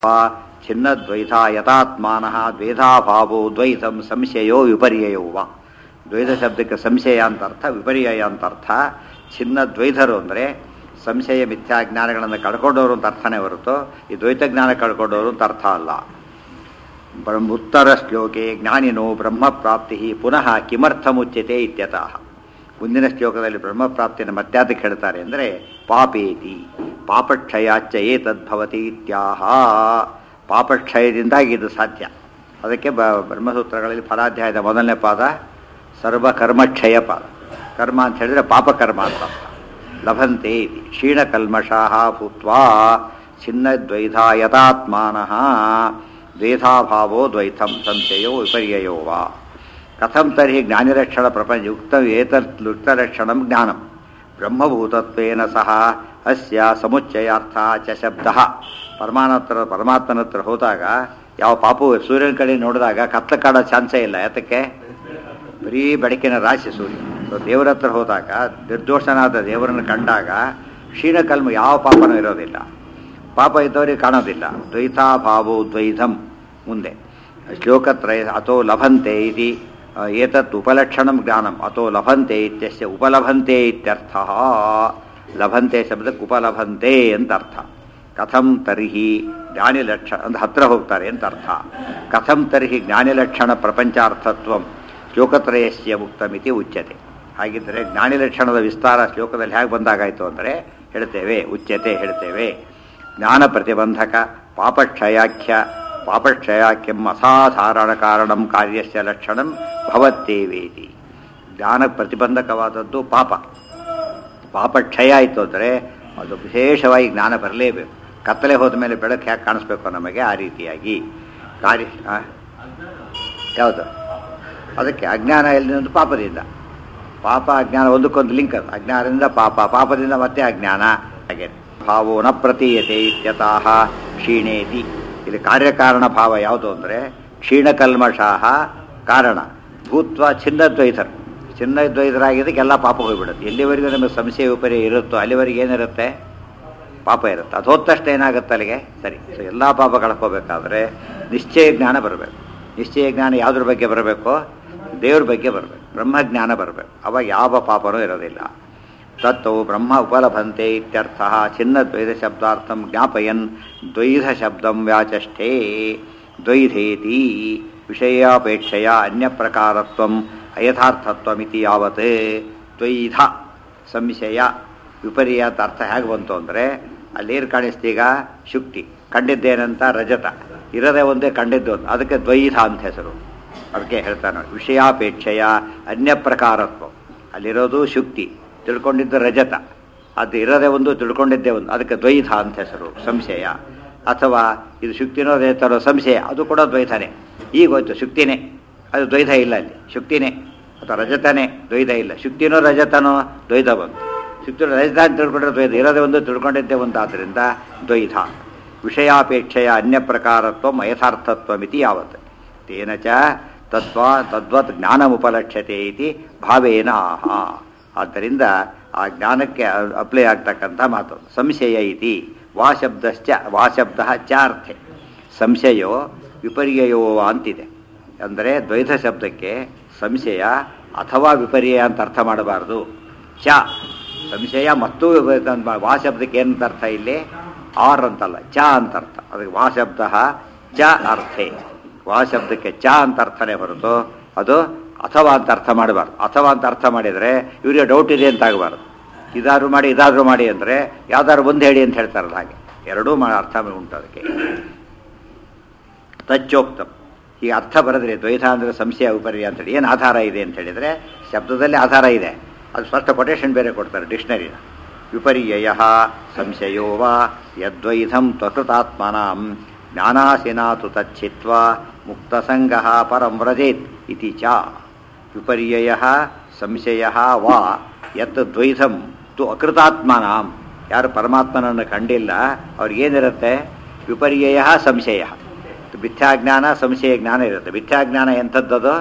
ಛಿನ್ನದ್ವೈತ ಯಥಾತ್ಮಾನಃ ದ್ವೇಧಾಭಾವೋ ದ್ವೈತಂ ಸಂಶಯೋ ವಿಪರ್ಯಯೋ ವಾ ದ್ವೈತ ಶಬ್ದಕ್ಕೆ ಸಂಶಯ ಅಂತ ಅರ್ಥ ವಿಪರ್ಯಯ ಅಂತ ಅರ್ಥ ಛಿನ್ನದ್ವೈತರು ಅಂದರೆ ಸಂಶಯ ಮಿಥ್ಯಾ ಜ್ಞಾನಗಳನ್ನು ಕಳ್ಕೊಂಡವರು ಅಂತ ಅರ್ಥನೇ ಹೊರತು ಈ ದ್ವೈತ ಜ್ಞಾನ ಕಳ್ಕೊಂಡವರು ಅಂತ ಅರ್ಥ ಅಲ್ಲ ಬ್ರಹ್ಮ ಉತ್ತರ ಶ್ಲೋಕೆ ಜ್ಞಾನಿನೋ ಬ್ರಹ್ಮಪ್ರಾಪ್ತಿ ಪುನಃ ಕಿಮರ್ಥಮುಚ್ಯತೆ ಇತ್ಯತಃ ಮುಂದಿನ ಶ್ಲೋಕದಲ್ಲಿ ಬ್ರಹ್ಮಪ್ರಾಪ್ತಿಯನ್ನು ಮತ್ಯಾತಕ್ಕೆ ಹೇಳ್ತಾರೆ ಅಂದರೆ ಪಾಪೇತಿ ಪಾಪಕ್ಷಯಾಚ್ಚ ಏತದ್ಭವತಿ ಇತ್ಯಾಹ ಪಾಪಕ್ಷಯದಿಂದಾಗಿ ಇದು ಸಾಧ್ಯ ಅದಕ್ಕೆ ಬ ಬ್ರಹ್ಮಸೂತ್ರಗಳಲ್ಲಿ ಫಲಾಧ್ಯಾಯದ ಮೊದಲನೇ ಪಾದ ಸರ್ವಕರ್ಮಕ್ಷಯ ಪಾದ ಕರ್ಮ ಅಂತ ಹೇಳಿದ್ರೆ ಪಾಪಕರ್ಮ ಅಂತ ಅರ್ಥ ಲಭಂತೆ ಇತಿ ಕ್ಷೀಣಕಲ್ಮಷಾಹ ಭೂತ್ವಾ ಛಿನ್ನದ್ವೈತ ಯಥಾತ್ಮಾನಃ ದ್ವೇಧಾಭಾವೋ ದ್ವೈತಂ ಸಂಶಯೋ ವಿಪರ್ಯಯೋ ವಾ ಕಥಂ ತರ್ಹಿ ಜ್ಞಾನಿರಕ್ಷಣ ಪ್ರಪಂಚ ಯುಕ್ತ ಏತತ್ ಯುಕ್ತರಕ್ಷಣಂ ಜ್ಞಾನಂ ಬ್ರಹ್ಮಭೂತತ್ವೇನ ಸಹ ಅಸ್ಯ ಸಮುಚ್ಚಯಾರ್ಥ ಚ ಶಬ್ದ ಪರಮಾನತ್ರ ಪರಮಾತ್ಮನ ಹತ್ರ ಹೋದಾಗ ಯಾವ ಪಾಪವು ಸೂರ್ಯನ ಕಡೆ ನೋಡಿದಾಗ ಕತ್ಲ ಕಾಡೋ ಚಾನ್ಸೇ ಇಲ್ಲ ಯಾತಕ್ಕೆ ಬರೀ ಬೆಳಕಿನ ರಾಶಿ ಸೂರ್ಯ ಸೊ ದೇವರ ಹತ್ರ ಹೋದಾಗ ನಿರ್ದೋಷನಾದ ದೇವರನ್ನು ಕಂಡಾಗ ಕ್ಷೀಣಕಲ್ಮ ಯಾವ ಪಾಪನೂ ಇರೋದಿಲ್ಲ ಪಾಪ ಇದ್ದವರಿಗೆ ಕಾಣೋದಿಲ್ಲ ದ್ವೈತಾಭಾವೋ ದ್ವೈತಂ ಮುಂದೆ ಶ್ಲೋಕತ್ರಯ ಅಥೋ ಲಭಂತೆ ಇತಿ ಏತತ್ ಉಪಲಕ್ಷಣಂ ಜ್ಞಾನಂ ಅಥೋ ಲಭಂತೆ ಇತ್ಯಸ್ಯ ಉಪಲಭಂತೆ ಇತ್ಯರ್ಥ ಲಭಂತೆ ಶಬ್ದಕ್ಕೆ ಉಪಲಭಂತೆ ಅಂತ ಅರ್ಥ ಕಥಂ ತರ್ಹಿ ಜ್ಞಾನಿಲಕ್ಷಣ ಅಂತ ಹತ್ರ ಹೋಗ್ತಾರೆ ಅಂತ ಅರ್ಥ ಕಥಂ ತರ್ಹಿ ಜ್ಞಾನಿಲಕ್ಷಣ ಪ್ರಪಂಚಾರ್ಥತ್ವಂ ಶ್ಲೋಕತ್ರಯಸ್ಯ ಮುಕ್ತಮಿತಿ ಉಚ್ಯತೆ ಹಾಗಿದ್ದರೆ ಜ್ಞಾನಿಲಕ್ಷಣದ ವಿಸ್ತಾರ ಶ್ಲೋಕದಲ್ಲಿ ಹೇಗೆ ಬಂದಾಗಾಯಿತು ಅಂದರೆ ಹೇಳ್ತೇವೆ ಉಚ್ಯತೆ ಹೇಳ್ತೇವೆ ಜ್ಞಾನ ಪ್ರತಿಬಂಧಕ ಪಾಪಕ್ಷಯಾಖ್ಯ ಪಾಪಕ್ಷಯಾಖ್ಯಂ ಅಸಾಧಾರಣ ಕಾರಣಂ ಕಾರ್ಯಸ್ಯ ಲಕ್ಷಣಂ ಭವತ್ತೇವೇತಿ ಜ್ಞಾನ ಪ್ರತಿಬಂಧಕವಾದದ್ದು ಪಾಪ ಪಾಪ ಕ್ಷಯ ಆಯಿತು ಅಂದರೆ ಅದು ವಿಶೇಷವಾಗಿ ಜ್ಞಾನ ಬರಲೇಬೇಕು ಕತ್ತಲೆ ಹೋದ ಮೇಲೆ ಬೆಳಕು ಹೇಗೆ ಕಾಣಿಸ್ಬೇಕು ನಮಗೆ ಆ ರೀತಿಯಾಗಿ ಕಾರ್ಯ ಯಾವುದು ಅದಕ್ಕೆ ಅಜ್ಞಾನ ಎಲ್ಲಿಂದ ಪಾಪದಿಂದ ಪಾಪ ಅಜ್ಞಾನ ಒಂದಕ್ಕೊಂದು ಲಿಂಕ್ ಅದು ಅಜ್ಞಾನದಿಂದ ಪಾಪ ಪಾಪದಿಂದ ಮತ್ತೆ ಅಜ್ಞಾನ ಹಾಗೆ ಭಾವೋ ನ ಪ್ರತೀಯತೆ ಇತ್ಯತಃ ಕ್ಷೀಣೇತಿ ಇದು ಕಾರ್ಯಕಾರಣ ಭಾವ ಯಾವುದು ಅಂದರೆ ಕ್ಷೀಣಕಲ್ಮಷಾಹ ಕಾರಣ ಭೂತ್ವ ಚಿನ್ನದ್ವೈತರು ಚಿನ್ನದ್ವೈತರಾಗಿದ್ದಕ್ಕೆ ಎಲ್ಲ ಪಾಪ ಹೋಗ್ಬಿಡುತ್ತೆ ಎಲ್ಲಿವರೆಗೂ ನಮಗೆ ಸಂಶಯ ವಿಪರ್ಯ ಇರುತ್ತೋ ಅಲ್ಲಿವರೆಗೆ ಏನಿರುತ್ತೆ ಪಾಪ ಇರುತ್ತೆ ಅದು ಹೋದ ತಕ್ಷಣ ಏನಾಗುತ್ತೆ ಅಲ್ಲಿಗೆ ಸರಿ ಸೊ ಎಲ್ಲ ಪಾಪ ಕಳ್ಕೋಬೇಕಾದ್ರೆ ನಿಶ್ಚಯ ಜ್ಞಾನ ಬರಬೇಕು ನಿಶ್ಚಯ ಜ್ಞಾನ ಯಾವುದ್ರ ಬಗ್ಗೆ ಬರಬೇಕು ದೇವ್ರ ಬಗ್ಗೆ ಬರಬೇಕು ಬ್ರಹ್ಮಜ್ಞಾನ ಬರಬೇಕು ಅವಾಗ ಯಾವ ಪಾಪನೂ ಇರೋದಿಲ್ಲ ತತ್ತೌ ಬ್ರಹ್ಮ ಉಪಲಭಂತೆ ಇತ್ಯರ್ಥ ಚಿನ್ನದ್ವೈತ ಶಬ್ದಾರ್ಥಂ ಜ್ಞಾಪಯನ್ ದ್ವೈಧ ಶಬ್ದಂ ವ್ಯಾಚಷ್ಟೇ ದ್ವೈಧೇತಿ ವಿಷಯಾಪೇಕ್ಷೆಯ ಅನ್ಯಪ್ರಕಾರತ್ವಂ ಅಯಥಾರ್ಥತ್ವಮಿತಿ ಯಾವತ್ ದ್ವೈಧ ಸಂಶಯ ವಿಪರ್ಯಾತ ಅರ್ಥ ಹೇಗೆ ಬಂತು ಅಂದರೆ ಅಲ್ಲೇನು ಕಾಣಿಸ್ತೀಗ ಶುಕ್ತಿ ಕಂಡಿದ್ದೇನಂತ ರಜತ ಇರದೇ ಒಂದೇ ಕಂಡಿದ್ದು ಒಂದು ಅದಕ್ಕೆ ದ್ವೈಧ ಅಂತ ಹೆಸರು ಅದಕ್ಕೆ ಹೇಳ್ತಾನೆ ವಿಷಯಾಪೇಕ್ಷೆಯ ಅನ್ಯಪ್ರಕಾರತ್ವ ಅಲ್ಲಿರೋದು ಶುಕ್ತಿ ತಿಳ್ಕೊಂಡಿದ್ದು ರಜತ ಅದು ಇರೋದೇ ಒಂದು ತಿಳ್ಕೊಂಡಿದ್ದೇ ಒಂದು ಅದಕ್ಕೆ ದ್ವೈತ ಅಂತ ಹೆಸರು ಸಂಶಯ ಅಥವಾ ಇದು ಶುಕ್ತಿನೋ ರಜತನೋ ಸಂಶಯ ಅದು ಕೂಡ ದ್ವೈತನೇ ಈಗ ಹೋಯ್ತು ಶುಕ್ತಿನೇ ಅದು ದ್ವೈತ ಇಲ್ಲ ಅಲ್ಲಿ ಶುಕ್ತಿನೇ ಅಥವಾ ರಜತನೇ ದ್ವೈತ ಇಲ್ಲ ಶುಕ್ತಿನೋ ರಜತನೋ ದ್ವೈತ ಬಂತು ಶುಕ್ತಿ ರಜತ ಅಂತ ತಿಳ್ಕೊಂಡ್ರೆ ದ್ವೈತ ಇರೋದೇ ಒಂದು ತಿಳ್ಕೊಂಡಿದ್ದೇ ಒಂದು ಆದ್ದರಿಂದ ದ್ವೈತ ವಿಷಯಾಪೇಕ್ಷೆಯ ಅನ್ಯಪ್ರಕಾರತ್ವ ಯಥಾರ್ಥತ್ವಮಿತಿ ಯಾವತ್ ತೇನ ಚ ತತ್ವ ತದ್ವತ್ ಜ್ಞಾನಮುಪಲಕ್ಷ್ಯತೆ ಇತಿ ಭಾವೇನ ಆಹ ಆದ್ದರಿಂದ ಆ ಜ್ಞಾನಕ್ಕೆ ಅಪ್ಲೈ ಆಗ್ತಕ್ಕಂಥ ಮಾತು ಸಂಶಯ ಇತಿ ವಾ ಶಬ್ದಶ್ಚ ವಾ ಶಬ್ದ ಚ ಅರ್ಥೆ ಸಂಶಯೋ ವಿಪರ್ಯಯೋ ಅಂತಿದೆ ಅಂದರೆ ದ್ವೈತ ಶಬ್ದಕ್ಕೆ ಸಂಶಯ ಅಥವಾ ವಿಪರ್ಯಯ ಅಂತ ಅರ್ಥ ಮಾಡಬಾರ್ದು ಚ ಸಂಶಯ ಮತ್ತು ವಾ ಶಬ್ದಕ್ಕೆ ಏನಂತ ಅರ್ಥ ಇಲ್ಲಿ ಆರ್ ಅಂತಲ್ಲ ಚ ಅಂತ ಅರ್ಥ ಅದಕ್ಕೆ ವಾ ಶಬ್ದ ಚ ಅರ್ಥೆ ವಾ ಶಬ್ದಕ್ಕೆ ಚ ಅಂತ ಅರ್ಥನೇ ಹೊರತು ಅದು ಅಥವಾ ಅಂತ ಅರ್ಥ ಮಾಡಬಾರ್ದು ಅಥವಾ ಅಂತ ಅರ್ಥ ಮಾಡಿದರೆ ಇವರಿಗೆ ಡೌಟ್ ಇದೆ ಅಂತ ಆಗಬಾರ್ದು ಇದಾದ್ರು ಮಾಡಿ ಇದಾದರೂ ಮಾಡಿ ಅಂದರೆ ಯಾವ್ದಾದ್ರು ಒಂದು ಹೇಳಿ ಅಂತ ಹೇಳ್ತಾರಲ್ಲ ಹಾಗೆ ಎರಡೂ ಮಾ ಅರ್ಥ ಉಂಟು ಅದಕ್ಕೆ ತಚ್ಚೋಕ್ತಂ ಈ ಅರ್ಥ ಬರೆದ್ರೆ ದ್ವೈತ ಅಂದರೆ ಸಂಶಯ ವಿಪರ್ಯ ಅಂತೇಳಿ ಏನು ಆಧಾರ ಇದೆ ಅಂತ ಹೇಳಿದರೆ ಶಬ್ದದಲ್ಲಿ ಆಧಾರ ಇದೆ ಅದು ಸ್ಪಷ್ಟ ಕೊಟೇಶನ್ ಬೇರೆ ಕೊಡ್ತಾರೆ ಡಿಕ್ಷನರಿನ ವಿಪರ್ಯಯ ಸಂಶಯೋ ವಾ ಯದ್ವೈಧಂ ತ್ವಕೃತಾತ್ಮನಾಂ ಜ್ಞಾನಾಸಿನಾತು ತಚ್ಛಿತ್ವ ಮುಕ್ತಸಂಗ ಪರಂ ವ್ರಜೇತ್ ಇತಿ ಚ ವಿಪರ್ಯಯ ಸಂಶಯ ವಾ ಯತ್ ದ್ವೈತಂ ತು ಅಕೃತಾತ್ಮನಾಂ ಯಾರು ಪರಮಾತ್ಮನನ್ನು ಕಂಡಿಲ್ಲ ಅವ್ರಿಗೇನಿರುತ್ತೆ ವಿಪರ್ಯಯ ಸಂಶಯ ಮಿಥ್ಯಾಜ್ಞಾನ ಸಂಶಯ ಜ್ಞಾನ ಇರುತ್ತೆ ಮಿಥ್ಯಾಜ್ಞಾನ ಎಂಥದ್ದದು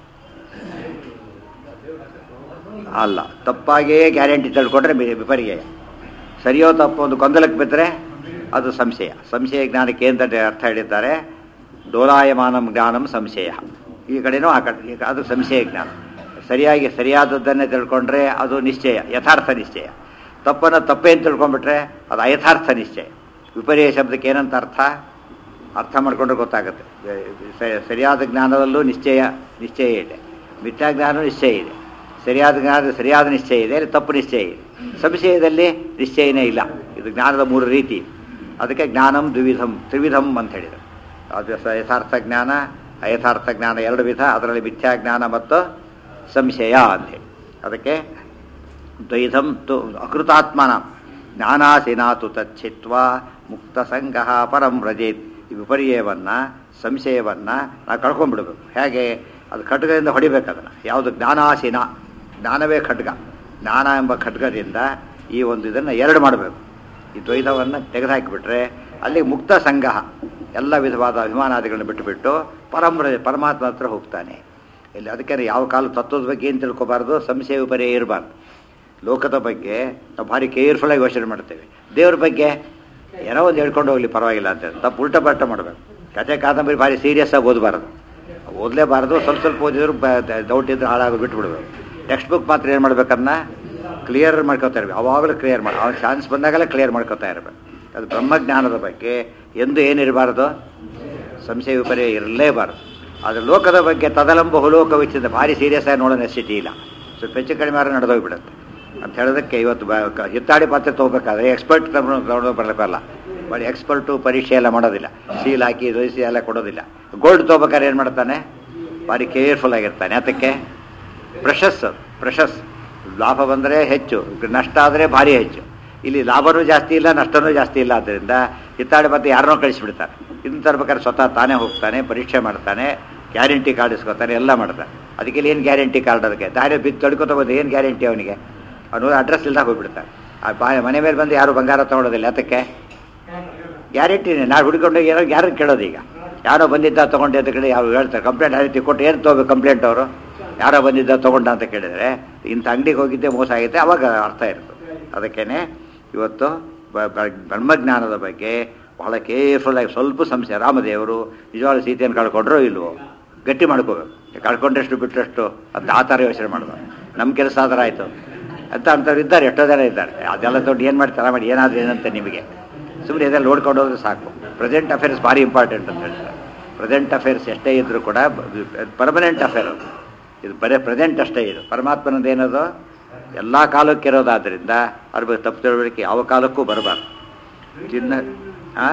ಅಲ್ಲ ತಪ್ಪಾಗಿಯೇ ಗ್ಯಾರಂಟಿ ತಿಳ್ಕೊಂಡ್ರೆ ವಿಪರ್ಯಯ ಸರಿಯೋ ತಪ್ಪು ಒಂದು ಗೊಂದಲಕ್ಕೆ ಬಿದ್ದರೆ ಅದು ಸಂಶಯ ಸಂಶಯ ಜ್ಞಾನಕ್ಕೆ ಅಂತ ಅರ್ಥ ಹೇಳಿದ್ದಾರೆ ಡೋಲಾಯಮಾನಂ ಜ್ಞಾನಂ ಸಂಶಯ ಈ ಕಡೆನೂ ಆ ಕಡೆ ಈಗ ಅದು ಸಂಶಯ ಜ್ಞಾನ ಸರಿಯಾಗಿ ಸರಿಯಾದದ್ದನ್ನೇ ತಿಳ್ಕೊಂಡ್ರೆ ಅದು ನಿಶ್ಚಯ ಯಥಾರ್ಥ ನಿಶ್ಚಯ ತಪ್ಪನ್ನು ತಪ್ಪೇ ಅಂತ ತಿಳ್ಕೊಂಡ್ಬಿಟ್ರೆ ಅದು ಅಯಥಾರ್ಥ ನಿಶ್ಚಯ ವಿಪರ್ಯ ಶಬ್ದಕ್ಕೆ ಏನಂತ ಅರ್ಥ ಅರ್ಥ ಮಾಡ್ಕೊಂಡ್ರೆ ಗೊತ್ತಾಗುತ್ತೆ ಸ- ಸರಿಯಾದ ಜ್ಞಾನದಲ್ಲೂ ನಿಶ್ಚಯ ನಿಶ್ಚಯ ಇದೆ ಮಿಥ್ಯಾ ಜ್ಞಾನ ನಿಶ್ಚಯ ಇದೆ ಸರಿಯಾದ ಜ್ಞಾನದ ಸರಿಯಾದ ನಿಶ್ಚಯ ಇದೆ ಅಲ್ಲಿ ತಪ್ಪು ನಿಶ್ಚಯ ಇದೆ ಸಂಶಯದಲ್ಲಿ ನಿಶ್ಚಯನೇ ಇಲ್ಲ ಇದು ಜ್ಞಾನದ ಮೂರು ರೀತಿ ಅದಕ್ಕೆ ಜ್ಞಾನಂ ದ್ವಿವಿಧಂ ತ್ರಿವಿಧಂ ಅಂತ ಹೇಳಿದರು ಅದು ಸ- ಯಥಾರ್ಥ ಜ್ಞಾನ ಅಯಥಾರ್ಥ ಜ್ಞಾನ ಎರಡು ವಿಧ ಅದರಲ್ಲಿ ಮಿಥ್ಯಾ ಜ್ಞಾನ ಮತ್ತು ಸಂಶಯ ಅಂತೇಳಿ ಅದಕ್ಕೆ ದ್ವೈಧಂ ತು ಅಕೃತಾತ್ಮನ ಜ್ಞಾನಾಸಿನಾತು ತಚ್ಛಿತ್ವ ಮುಕ್ತ ಸಂಗಃ ಪರಂ ವ್ರಜೇತ್ ಈ ವಿಪರ್ಯವನ್ನು ಸಂಶಯವನ್ನು ನಾವು ಕಳ್ಕೊಂಡ್ಬಿಡ್ಬೇಕು ಹೇಗೆ ಅದು ಖಡ್ಗದಿಂದ ಹೊಡಿಬೇಕು ಅದನ್ನು ಯಾವುದು ಜ್ಞಾನಾಸೀನ ಜ್ಞಾನವೇ ಖಡ್ಗ ಜ್ಞಾನ ಎಂಬ ಖಡ್ಗದಿಂದ ಈ ಒಂದು ಇದನ್ನು ಎರಡು ಮಾಡಬೇಕು ಈ ದ್ವೈತವನ್ನು ತೆಗೆದುಹಾಕಿಬಿಟ್ರೆ ಅಲ್ಲಿ ಮುಕ್ತ ಸಂಗಹ ಎಲ್ಲ ವಿಧವಾದ ಅಭಿಮಾನಾದಿಗಳನ್ನು ಬಿಟ್ಟುಬಿಟ್ಟು ಪರಮ್ರ ಪರಮಾತ್ಮ ಹತ್ರ ಹೋಗ್ತಾನೆ ಇಲ್ಲಿ ಅದಕ್ಕೆ ಯಾವ ಕಾಲ ತತ್ವದ ಬಗ್ಗೆ ಏನು ತಿಳ್ಕೊಬಾರ್ದು ಸಂಶಯ ವಿಪರ್ಯ ಇರಬಾರ್ದು ಲೋಕದ ಬಗ್ಗೆ ನಾವು ಭಾರಿ ಕೇರ್ಫುಲ್ಲಾಗಿ ಯೋಚನೆ ಮಾಡ್ತೇವೆ ದೇವ್ರ ಬಗ್ಗೆ ಏನೋ ಒಂದು ಹೇಳ್ಕೊಂಡು ಹೋಗ್ಲಿ ಪರವಾಗಿಲ್ಲ ಅಂತ ತಪ್ಪು ಉಲ್ಟ ಪಲ್ಟ ಮಾಡಬೇಕು ಕಥೆ ಕಾದಂಬರಿ ಭಾರಿ ಸೀರಿಯಸ್ ಆಗಿ ಓದಬಾರ್ದು ಓದಲೇಬಾರ್ದು ಸ್ವಲ್ಪ ಸ್ವಲ್ಪ ಓದಿದ್ರು ಡೌಟ್ ಇದ್ರೆ ಹಾಳಾಗೋದು ಬಿಟ್ಬಿಡ್ಬೇಕು ಟೆಕ್ಸ್ಟ್ ಬುಕ್ ಮಾತ್ರ ಏನು ಮಾಡ್ಬೇಕನ್ನ ಕ್ಲಿಯರ್ ಮಾಡ್ಕೊತಾ ಇರ್ಬೇಕು ಅವಾಗಲೂ ಕ್ಲಿಯರ್ ಮಾಡಿ ಅವ್ನ ಚಾನ್ಸ್ ಬಂದಾಗಲೇ ಕ್ಲಿಯರ್ ಮಾಡ್ಕೊತಾ ಇರಬೇಕು ಅದು ಬ್ರಹ್ಮಜ್ಞಾನದ ಬಗ್ಗೆ ಎಂದು ಏನಿರಬಾರ್ದು ಸಂಶಯ ವಿಪರ್ಯ ಇರಲೇಬಾರ್ದು ಆದರೆ ಲೋಕದ ಬಗ್ಗೆ ತದಲಂಬ ಹುಲೋಕ ವಿಚ್ಚಿದ ಭಾರಿ ಸೀರಿಯಸ್ ಆಗಿ ನೋಡೋ ನೆಸಿಟಿ ಇಲ್ಲ ಸ್ವಲ್ಪ ಹೆಚ್ಚು ಕಡಿಮೆ ಆದ್ರೆ ನಡೆದೋಗ್ಬಿಡುತ್ತೆ ಅಂತ ಹೇಳೋದಕ್ಕೆ ಇವತ್ತು ಬ- ಕ- ಹಿತ್ತಾಡಿ ಪಾತ್ರೆ ತೊಗೋಬೇಕಾದ್ರೆ ಎಕ್ಸ್ಪರ್ಟ್ ತಗೊಂಡು ಬರಬೇಕಲ್ಲ ಬರೀ ಎಕ್ಸ್ಪರ್ಟು ಪರೀಕ್ಷೆ ಎಲ್ಲ ಮಾಡೋದಿಲ್ಲ ಸೀಲ್ ಹಾಕಿ ದೊಯ್ಸಿ ಎಲ್ಲ ಕೊಡೋದಿಲ್ಲ ಗೋಲ್ಡ್ ತೊಗೋಬೇಕಾದ್ರೆ ಏನು ಮಾಡ್ತಾನೆ ಭಾರಿ ಕೇರ್ಫುಲ್ ಆಗಿರ್ತಾನೆ ಅದಕ್ಕೆ ಪ್ರಶಸ್ ಪ್ರಶಸ್ ಲಾಭ ಬಂದರೆ ಹೆಚ್ಚು ನಷ್ಟ ಆದರೆ ಭಾರಿ ಹೆಚ್ಚು ಇಲ್ಲಿ ಲಾಭನೂ ಜಾಸ್ತಿ ಇಲ್ಲ ನಷ್ಟನೂ ಜಾಸ್ತಿ ಇಲ್ಲ ಆದ್ದರಿಂದ ಹಿತ್ತಾಡಿ ಮತ್ತೆ ಯಾರನ್ನೋ ಕಳಿಸ್ಬಿಡ್ತಾರೆ ಇನ್ನು ತರ್ಬೇಕಾದ್ರೆ ಸ್ವತಃ ತಾನೇ ಹೋಗ್ತಾನೆ ಪರೀಕ್ಷೆ ಮಾಡ್ತಾನೆ ಗ್ಯಾರಂಟಿ ಕಾರ್ಡ್ ಇಸ್ಕೊತಾನೆ ಎಲ್ಲ ಮಾಡ್ತಾನೆ ಅದಕ್ಕೆ ಇಲ್ಲಿ ಏನು ಗ್ಯಾರಂಟಿ ಕಾರ್ಡ್ ಅದಕ್ಕೆ ದಾರಿ ಬಿದ್ದು ತಡ್ಕೊತ ಬಂದು ಏನು ಗ್ಯಾರಂಟಿ ಅವನಿಗೆ ಅವನು ಅಡ್ರೆಸ್ ಇಲ್ದಾಗ ಹೋಗ್ಬಿಡ್ತಾನೆ ಆ ಬಾ ಮನೆ ಮೇಲೆ ಬಂದು ಯಾರು ಬಂಗಾರ ತೊಗೊಳೋದಿಲ್ಲ ಅದಕ್ಕೆ ಗ್ಯಾರಂಟಿನೇ ನಾವು ಹುಡ್ಕೊಂಡು ಏನೋ ಯಾರು ಕೇಳೋದು ಈಗ ಯಾರೋ ಬಂದಿದ್ದ ತೊಗೊಂಡೆ ಅಂತ ಕೇಳಿ ಯಾರು ಹೇಳ್ತಾರೆ ಕಂಪ್ಲೇಂಟ್ ಆ ರೀತಿ ಕೊಟ್ಟು ಏನು ತೊಗೋಬೇಕು ಕಂಪ್ಲೇಂಟ್ ಅವರು ಯಾರೋ ಬಂದಿದ್ದ ತೊಗೊಂಡ ಅಂತ ಕೇಳಿದರೆ ಇಂಥ ಅಂಗಡಿಗೆ ಹೋಗಿದ್ದೆ ಮೋಸ ಆಗಿದೆ ಅವಾಗ ಅರ್ಥ ಇರ್ತದೆ ಅದಕ್ಕೇನೆ ಇವತ್ತು ಬ- ಬ- ಬ್ರಹ್ಮಜ್ಞಾನದ ಬಗ್ಗೆ ಬಹಳ ಕೇರ್ಫುಲ್ಲಾಗಿ ಸ್ವಲ್ಪ ಸಂಶಯ ರಾಮದೇವರು ನಿಜವಾದ ಸೀತೆಯನ್ನು ಕಳ್ಕೊಂಡ್ರೋ ಇಲ್ವೋ ಗಟ್ಟಿ ಮಾಡ್ಕೋಬೇಕು ಕಳ್ಕೊಂಡ್ರೆಷ್ಟು ಬಿಟ್ಟರೆಷ್ಟು ಅಂತ ಆ ಥರ ಯೋಚನೆ ಮಾಡಬಾರ್ದು ನಮ್ಮ ಕೆಲಸ ಆ ಥರ ಆಯಿತು ಅಂತ ಅಂಥವ್ರು ಇದ್ದಾರೆ ಎಷ್ಟೋ ಜನ ಇದ್ದಾರೆ ಅದೆಲ್ಲ ದೊಡ್ಡ ಏನು ಮಾಡ್ತಾರೆ ಮಾಡಿ ಏನಾದರೂ ಏನಂತೆ ನಿಮಗೆ ಸುಮ್ಮನೆ ಇದೆಲ್ಲ ನೋಡ್ಕೊಂಡು ಹೋದ್ರೆ ಸಾಕು ಪ್ರೆಸೆಂಟ್ ಅಫೇರ್ಸ್ ಭಾರಿ ಇಂಪಾರ್ಟೆಂಟ್ ಅಂತ ಹೇಳ್ತಾರೆ ಪ್ರೆಸೆಂಟ್ ಅಫೇರ್ಸ್ ಎಷ್ಟೇ ಇದ್ದರೂ ಕೂಡ ಪರ್ಮನೆಂಟ್ ಅಫೇರ್ ಅದು ಇದು ಬರೀ ಪ್ರೆಸೆಂಟ್ ಅಷ್ಟೇ ಇದು ಪರಮಾತ್ಮನದ್ದು ಏನದು ಎಲ್ಲ ಕಾಲಕ್ಕೆ ಇರೋದಾದ್ರಿಂದ ಅದ್ರ ಬಗ್ಗೆ ತಪ್ಪು ತಿಳುವಳಿಕೆ ಯಾವ ಕಾಲಕ್ಕೂ ಬರಬಾರ್ದು ಚಿನ್ನ ಆ?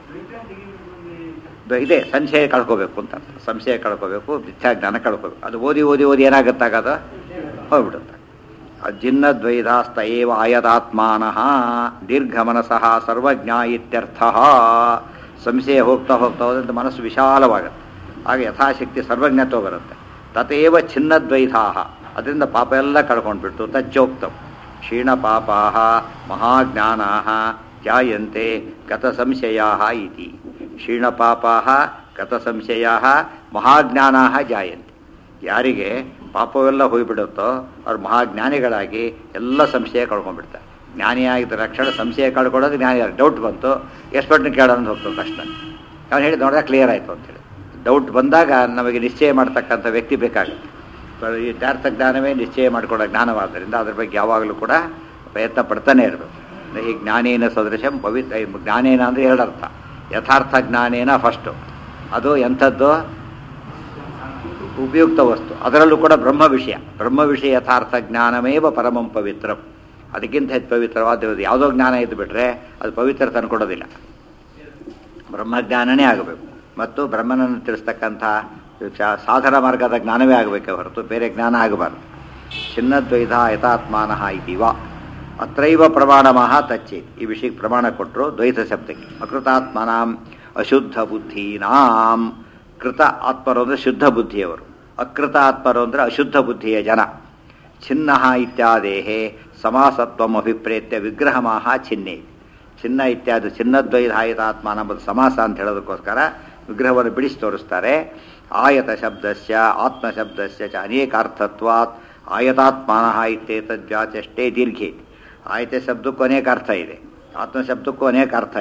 ಬ- ಇದೆ ಸಂಶಯ ಕಳ್ಕೋಬೇಕು ಅಂತ ಅರ್ಥ. ಸಂಶಯ ಕಳ್ಕೋಬೇಕು ಮಿಥ್ಯಾ ಜ್ಞಾನ ಕಳ್ಕೋಬೇಕು ಅದು ಓದಿ ಓದಿ ಓದಿ ಏನಾಗುತ್ತಾಗದು ಹೋಗ್ಬಿಡುತ್ತೆ ಜಿನ್ನದ್ವೈಧಾಸ್ತ ಏವ ಆಯತಾತ್ಮಾನಃ ದೀರ್ಘ ಮನಸಃ ಸರ್ವಜ್ಞ ಇತ್ಯರ್ಥ ಸಂಶಯ ಹೋಗ್ತಾ ಹೋಗ್ತಾ ಹೋದಂತೆ ಮನಸ್ಸು ವಿಶಾಲವಾಗುತ್ತೆ ಆಗ ಯಥಾಶಕ್ತಿ ಸರ್ವಜ್ಞತ್ವ ಬರುತ್ತೆ ತಥೇವ ಛಿನ್ನದ್ವೈಧಾ ಅದರಿಂದ ಪಾಪ ಎಲ್ಲ ಕಳ್ಕೊಂಡ್ಬಿಟ್ಟು ತಚ್ಚೋಕ್ತಂ ಕ್ಷೀಣ ಪಾಪಾ ಮಹಾಜ್ಞಾನಾ ಜಾಯಂತೆ ಗತ ಸಂಶಯಾ ಇತಿ ಕ್ಷೀಣ ಪಾಪಾ ಗತ ಸಂಶಯಾ ಮಹಾಜ್ಞಾನಾ ಜಾಯಂತೆ ಯಾರಿಗೆ ಪಾಪವೆಲ್ಲ ಹೋಗಿಬಿಡುತ್ತೋ ಅವ್ರು ಮಹಾಜ್ಞಾನಿಗಳಾಗಿ ಎಲ್ಲ ಸಂಶಯ ಕಳ್ಕೊಂಡ್ಬಿಡ್ತಾರೆ ಜ್ಞಾನಿಯಾಗಿದ್ದ ರಕ್ಷಣೆ ಸಂಶಯ ಕಳ್ಕೊಳ್ಳೋದು ಜ್ಞಾನಿ ಡೌಟ್ ಬಂತು ಎಕ್ಸ್ಪರ್ಟ್ನ ಕೇಳೋಣ ಅಂತ ಹೋಗ್ತದೆ ತಕ್ಷಣ ಅವ್ನು ಹೇಳಿದ ನೋಡಿದಾಗ ಕ್ಲಿಯರ್ ಆಯಿತು ಅಂತೇಳಿ ಡೌಟ್ ಬಂದಾಗ ನಮಗೆ ನಿಶ್ಚಯ ಮಾಡ್ತಕ್ಕಂಥ ವ್ಯಕ್ತಿ ಬೇಕಾಗುತ್ತೆ ಸೊ ಈ ಯಥಾರ್ಥ ಜ್ಞಾನವೇ ನಿಶ್ಚಯ ಮಾಡಿಕೊಡೋ ಜ್ಞಾನವಾದ್ದರಿಂದ ಅದ್ರ ಬಗ್ಗೆ ಯಾವಾಗಲೂ ಕೂಡ ಪ್ರಯತ್ನ ಪಡ್ತಾನೆ ಇರಬೇಕು ಈ ಜ್ಞಾನೇನ ಸದೃಶಂ ಪವಿತ್ರ ಈ ಜ್ಞಾನೇನ ಅಂದರೆ ಎರಡರ್ಥ ಯಥಾರ್ಥ ಜ್ಞಾನೇನ ಫಸ್ಟು ಅದು ಎಂಥದ್ದು ಉಪಯುಕ್ತ ವಸ್ತು ಅದರಲ್ಲೂ ಕೂಡ ಬ್ರಹ್ಮ ವಿಷಯ ಬ್ರಹ್ಮ ವಿಷಯ ಯಥಾರ್ಥ ಜ್ಞಾನಮೇವ ಪರಮಂ ಪವಿತ್ರಂ ಅದಕ್ಕಿಂತ ಹೆಚ್ಚು ಪವಿತ್ರವಾದ ಯಾವುದೋ ಜ್ಞಾನ ಇದ್ದು ಬಿಟ್ರೆ ಅದು ಪವಿತ್ರ ತಂದ್ಕೊಡೋದಿಲ್ಲ ಬ್ರಹ್ಮಜ್ಞಾನನೇ ಆಗಬೇಕು ಮತ್ತು ಬ್ರಹ್ಮನನ್ನು ತಿಳಿಸ್ತಕ್ಕಂಥ ಚ- ಸಾಧನ ಮಾರ್ಗದ ಜ್ಞಾನವೇ ಆಗಬೇಕೆ ಹೊರತು ಬೇರೆ ಜ್ಞಾನ ಆಗಬಾರ್ದು ಚಿನ್ನದ್ವೈತ ಯಥಾತ್ಮಾನಃ ಇತಿವ ಅತ್ರೈವ ಪ್ರಮಾಣಮಃ ತಚ್ಚೇತ್ ಈ ವಿಷಯಕ್ಕೆ ಪ್ರಮಾಣ ಕೊಟ್ಟರು ದ್ವೈತ ಶಬ್ದಕ್ಕೆ ಅಕೃತಾತ್ಮನಾಂ ಅಶುದ್ಧ ಬುದ್ಧೀನಾಂ ಕೃತ ಆತ್ಮರು ಅಂದರೆ ಶುದ್ಧ ಬುದ್ಧಿಯವರು ಅಕೃತ ಆತ್ಮರು ಅಂದರೆ ಅಶುದ್ಧ ಬುದ್ಧಿಯ ಜನ ಛಿನ್ನ ಇತ್ಯಾದೇಹೇ ಸಮಾಸತ್ವಂ ಅಭಿಪ್ರೇತ್ಯ ವಿಗ್ರಹಮಾಹ ಛಿನ್ನೇ ಚಿನ್ನ ಇತ್ಯಾದಿ ಚಿನ್ನದ್ವೈಧಾಯಿತಾತ್ಮ ಅನ್ನೋದು ಸಮಾಸ ಅಂತ ಹೇಳೋದಕ್ಕೋಸ್ಕರ ವಿಗ್ರಹವನ್ನು ಬಿಡಿಸಿ ತೋರಿಸ್ತಾರೆ ಆಯತ ಶಬ್ದಸ್ಯ ಆತ್ಮ ಶಬ್ದಸ್ಯ ಚ ಅನೇಕಾರ್ಥತ್ವಾತ್ ಆಯತಾತ್ಮಾನಃ ಇತ್ಯೇತದ್ವ್ಯಾಚಷ್ಟೇ ದೀರ್ಘೆ ಆಯತ ಶಬ್ದಕ್ಕೂ ಅನೇಕ ಅರ್ಥ ಇದೆ ಆತ್ಮ ಶಬ್ದಕ್ಕೂ ಅನೇಕ ಅರ್ಥ ಇದೆ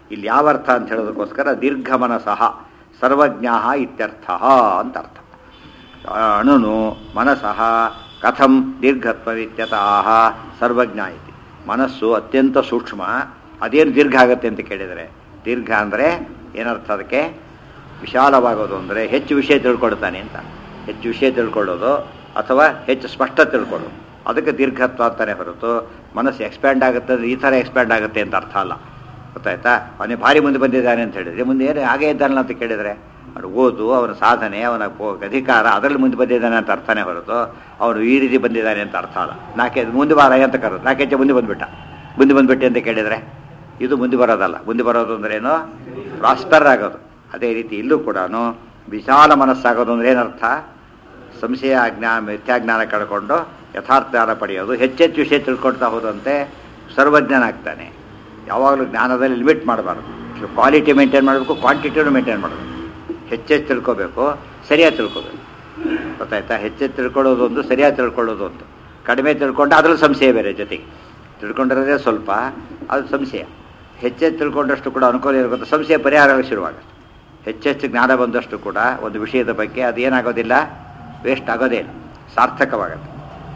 ಇಲ್ಲಿ ಯಾವ ಅರ್ಥ ಅಂತ ಹೇಳೋದಕ್ಕೋಸ್ಕರ ದೀರ್ಘ ಮನಸಃ ಸರ್ವಜ್ಞ ಇತ್ಯರ್ಥ ಅಂತ ಅರ್ಥ ಅಣುನು ಮನಸಃ ಕಥಂ ದೀರ್ಘತ್ವವಿತ್ಯತಃ ಸರ್ವಜ್ಞ ಇತಿ ಮನಸ್ಸು ಅತ್ಯಂತ ಸೂಕ್ಷ್ಮ ಅದೇನು ದೀರ್ಘ ಆಗುತ್ತೆ ಅಂತ ಕೇಳಿದರೆ ದೀರ್ಘ ಅಂದರೆ ಏನರ್ಥ ಅದಕ್ಕೆ ವಿಶಾಲವಾಗೋದು ಅಂದರೆ ಹೆಚ್ಚು ವಿಷಯ ತಿಳ್ಕೊಳ್ತಾನೆ ಅಂತ ಹೆಚ್ಚು ವಿಷಯ ತಿಳ್ಕೊಳ್ಳೋದು ಅಥವಾ ಹೆಚ್ಚು ಸ್ಪಷ್ಟ ತಿಳ್ಕೊಳ್ಳೋದು ಅದಕ್ಕೆ ದೀರ್ಘತ್ವ ಅಂತಾನೆ ಹೊರತು ಮನಸ್ಸು ಎಕ್ಸ್ಪ್ಯಾಂಡ್ ಆಗುತ್ತೆ ಅಂದರೆ ಈ ಥರ ಎಕ್ಸ್ಪ್ಯಾಂಡ್ ಆಗುತ್ತೆ ಅಂತ ಅರ್ಥ ಅಲ್ಲ ಗೊತ್ತಾಯ್ತಾ ಅವನಿಗೆ ಭಾರಿ ಮುಂದೆ ಬಂದಿದ್ದಾನೆ ಅಂತ ಹೇಳಿದ್ರೆ ಮುಂದೆ ಏನು ಹಾಗೇ ಇದ್ದಾನಲ್ಲ ಅಂತ ಕೇಳಿದರೆ ಅವನು ಓದು ಅವನ ಸಾಧನೆ ಅವನ ಪೋ- ಅಧಿಕಾರ ಅದರಲ್ಲಿ ಮುಂದೆ ಬಂದಿದ್ದಾನೆ ಅಂತ ಅರ್ಥನೇ ಹೊರತು ಅವನು ಈ ರೀತಿ ಬಂದಿದ್ದಾನೆ ಅಂತ ಅರ್ಥ ಅಲ್ಲ ನಾಲ್ಕೆ ಮುಂದೆ ಬಾರ ಅಂತ ಕರೋದು ನಾಲ್ಕು ಹೆಜ್ಜೆ ಮುಂದೆ ಬಂದುಬಿಟ್ಟ ಮುಂದೆ ಬಂದುಬಿಟ್ಟೆ ಅಂತ ಕೇಳಿದರೆ ಇದು ಮುಂದೆ ಬರೋದಲ್ಲ ಮುಂದೆ ಬರೋದು ಅಂದ್ರೇನು ಪ್ರಾಸ್ಪರ್ ಆಗೋದು ಅದೇ ರೀತಿ ಇಲ್ಲೂ ಕೂಡ ವಿಶಾಲ ಮನಸ್ಸಾಗೋದು ಅಂದ್ರೆ ಏನರ್ಥ ಸಂಶಯ ಜ್ಞಾನ ಮಿಥ್ಯಾಜ್ಞಾನ ಕಳ್ಕೊಂಡು ಯಥಾರ್ಥ ಜ್ಞಾನ ಪಡೆಯೋದು ಹೆಚ್ಚೆಚ್ಚು ವಿಷಯ ತಿಳ್ಕೊಳ್ತಾ ಹೋದಂತೆ ಸರ್ವಜ್ಞನಾಗ್ತಾನೆ ಯಾವಾಗಲೂ ಜ್ಞಾನದಲ್ಲಿ ಲಿಮಿಟ್ ಮಾಡಬಾರ್ದು ಕ್ವಾಲಿಟಿ ಮೇಂಟೈನ್ ಮಾಡಬೇಕು ಕ್ವಾಂಟಿಟಿನೂ ಮೇಂಟೈನ್ ಮಾಡಬೇಕು ಹೆಚ್ಚೆಚ್ಚು ತಿಳ್ಕೊಬೇಕು ಸರಿಯಾಗಿ ತಿಳ್ಕೊಬೇಕು ಗೊತ್ತಾಯ್ತಾ ಹೆಚ್ಚೆಚ್ಚು ತಿಳ್ಕೊಳ್ಳೋದು ಒಂದು ಸರಿಯಾಗಿ ತಿಳ್ಕೊಳ್ಳೋದು ಒಂದು ಕಡಿಮೆ ತಿಳ್ಕೊಂಡು ಅದ್ರಲ್ಲಿ ಸಂಶಯ ಬೇರೆ ಜೊತೆಗೆ ತಿಳ್ಕೊಂಡಿರೋದೇ ಸ್ವಲ್ಪ ಅದು ಸಂಶಯ ಹೆಚ್ಚೆಚ್ಚು ತಿಳ್ಕೊಂಡಷ್ಟು ಕೂಡ ಅನುಕೂಲ ಇರಬೇಕು ಸಂಶಯ ಪರಿಹಾರ ಶುರುವಾಗುತ್ತೆ ಹೆಚ್ಚೆಚ್ಚು ಜ್ಞಾನ ಬಂದಷ್ಟು ಕೂಡ ಒಂದು ವಿಷಯದ ಬಗ್ಗೆ ಅದೇನಾಗೋದಿಲ್ಲ ವೇಸ್ಟ್ ಆಗೋದೇ ಇಲ್ಲ ಸಾರ್ಥಕವಾಗುತ್ತೆ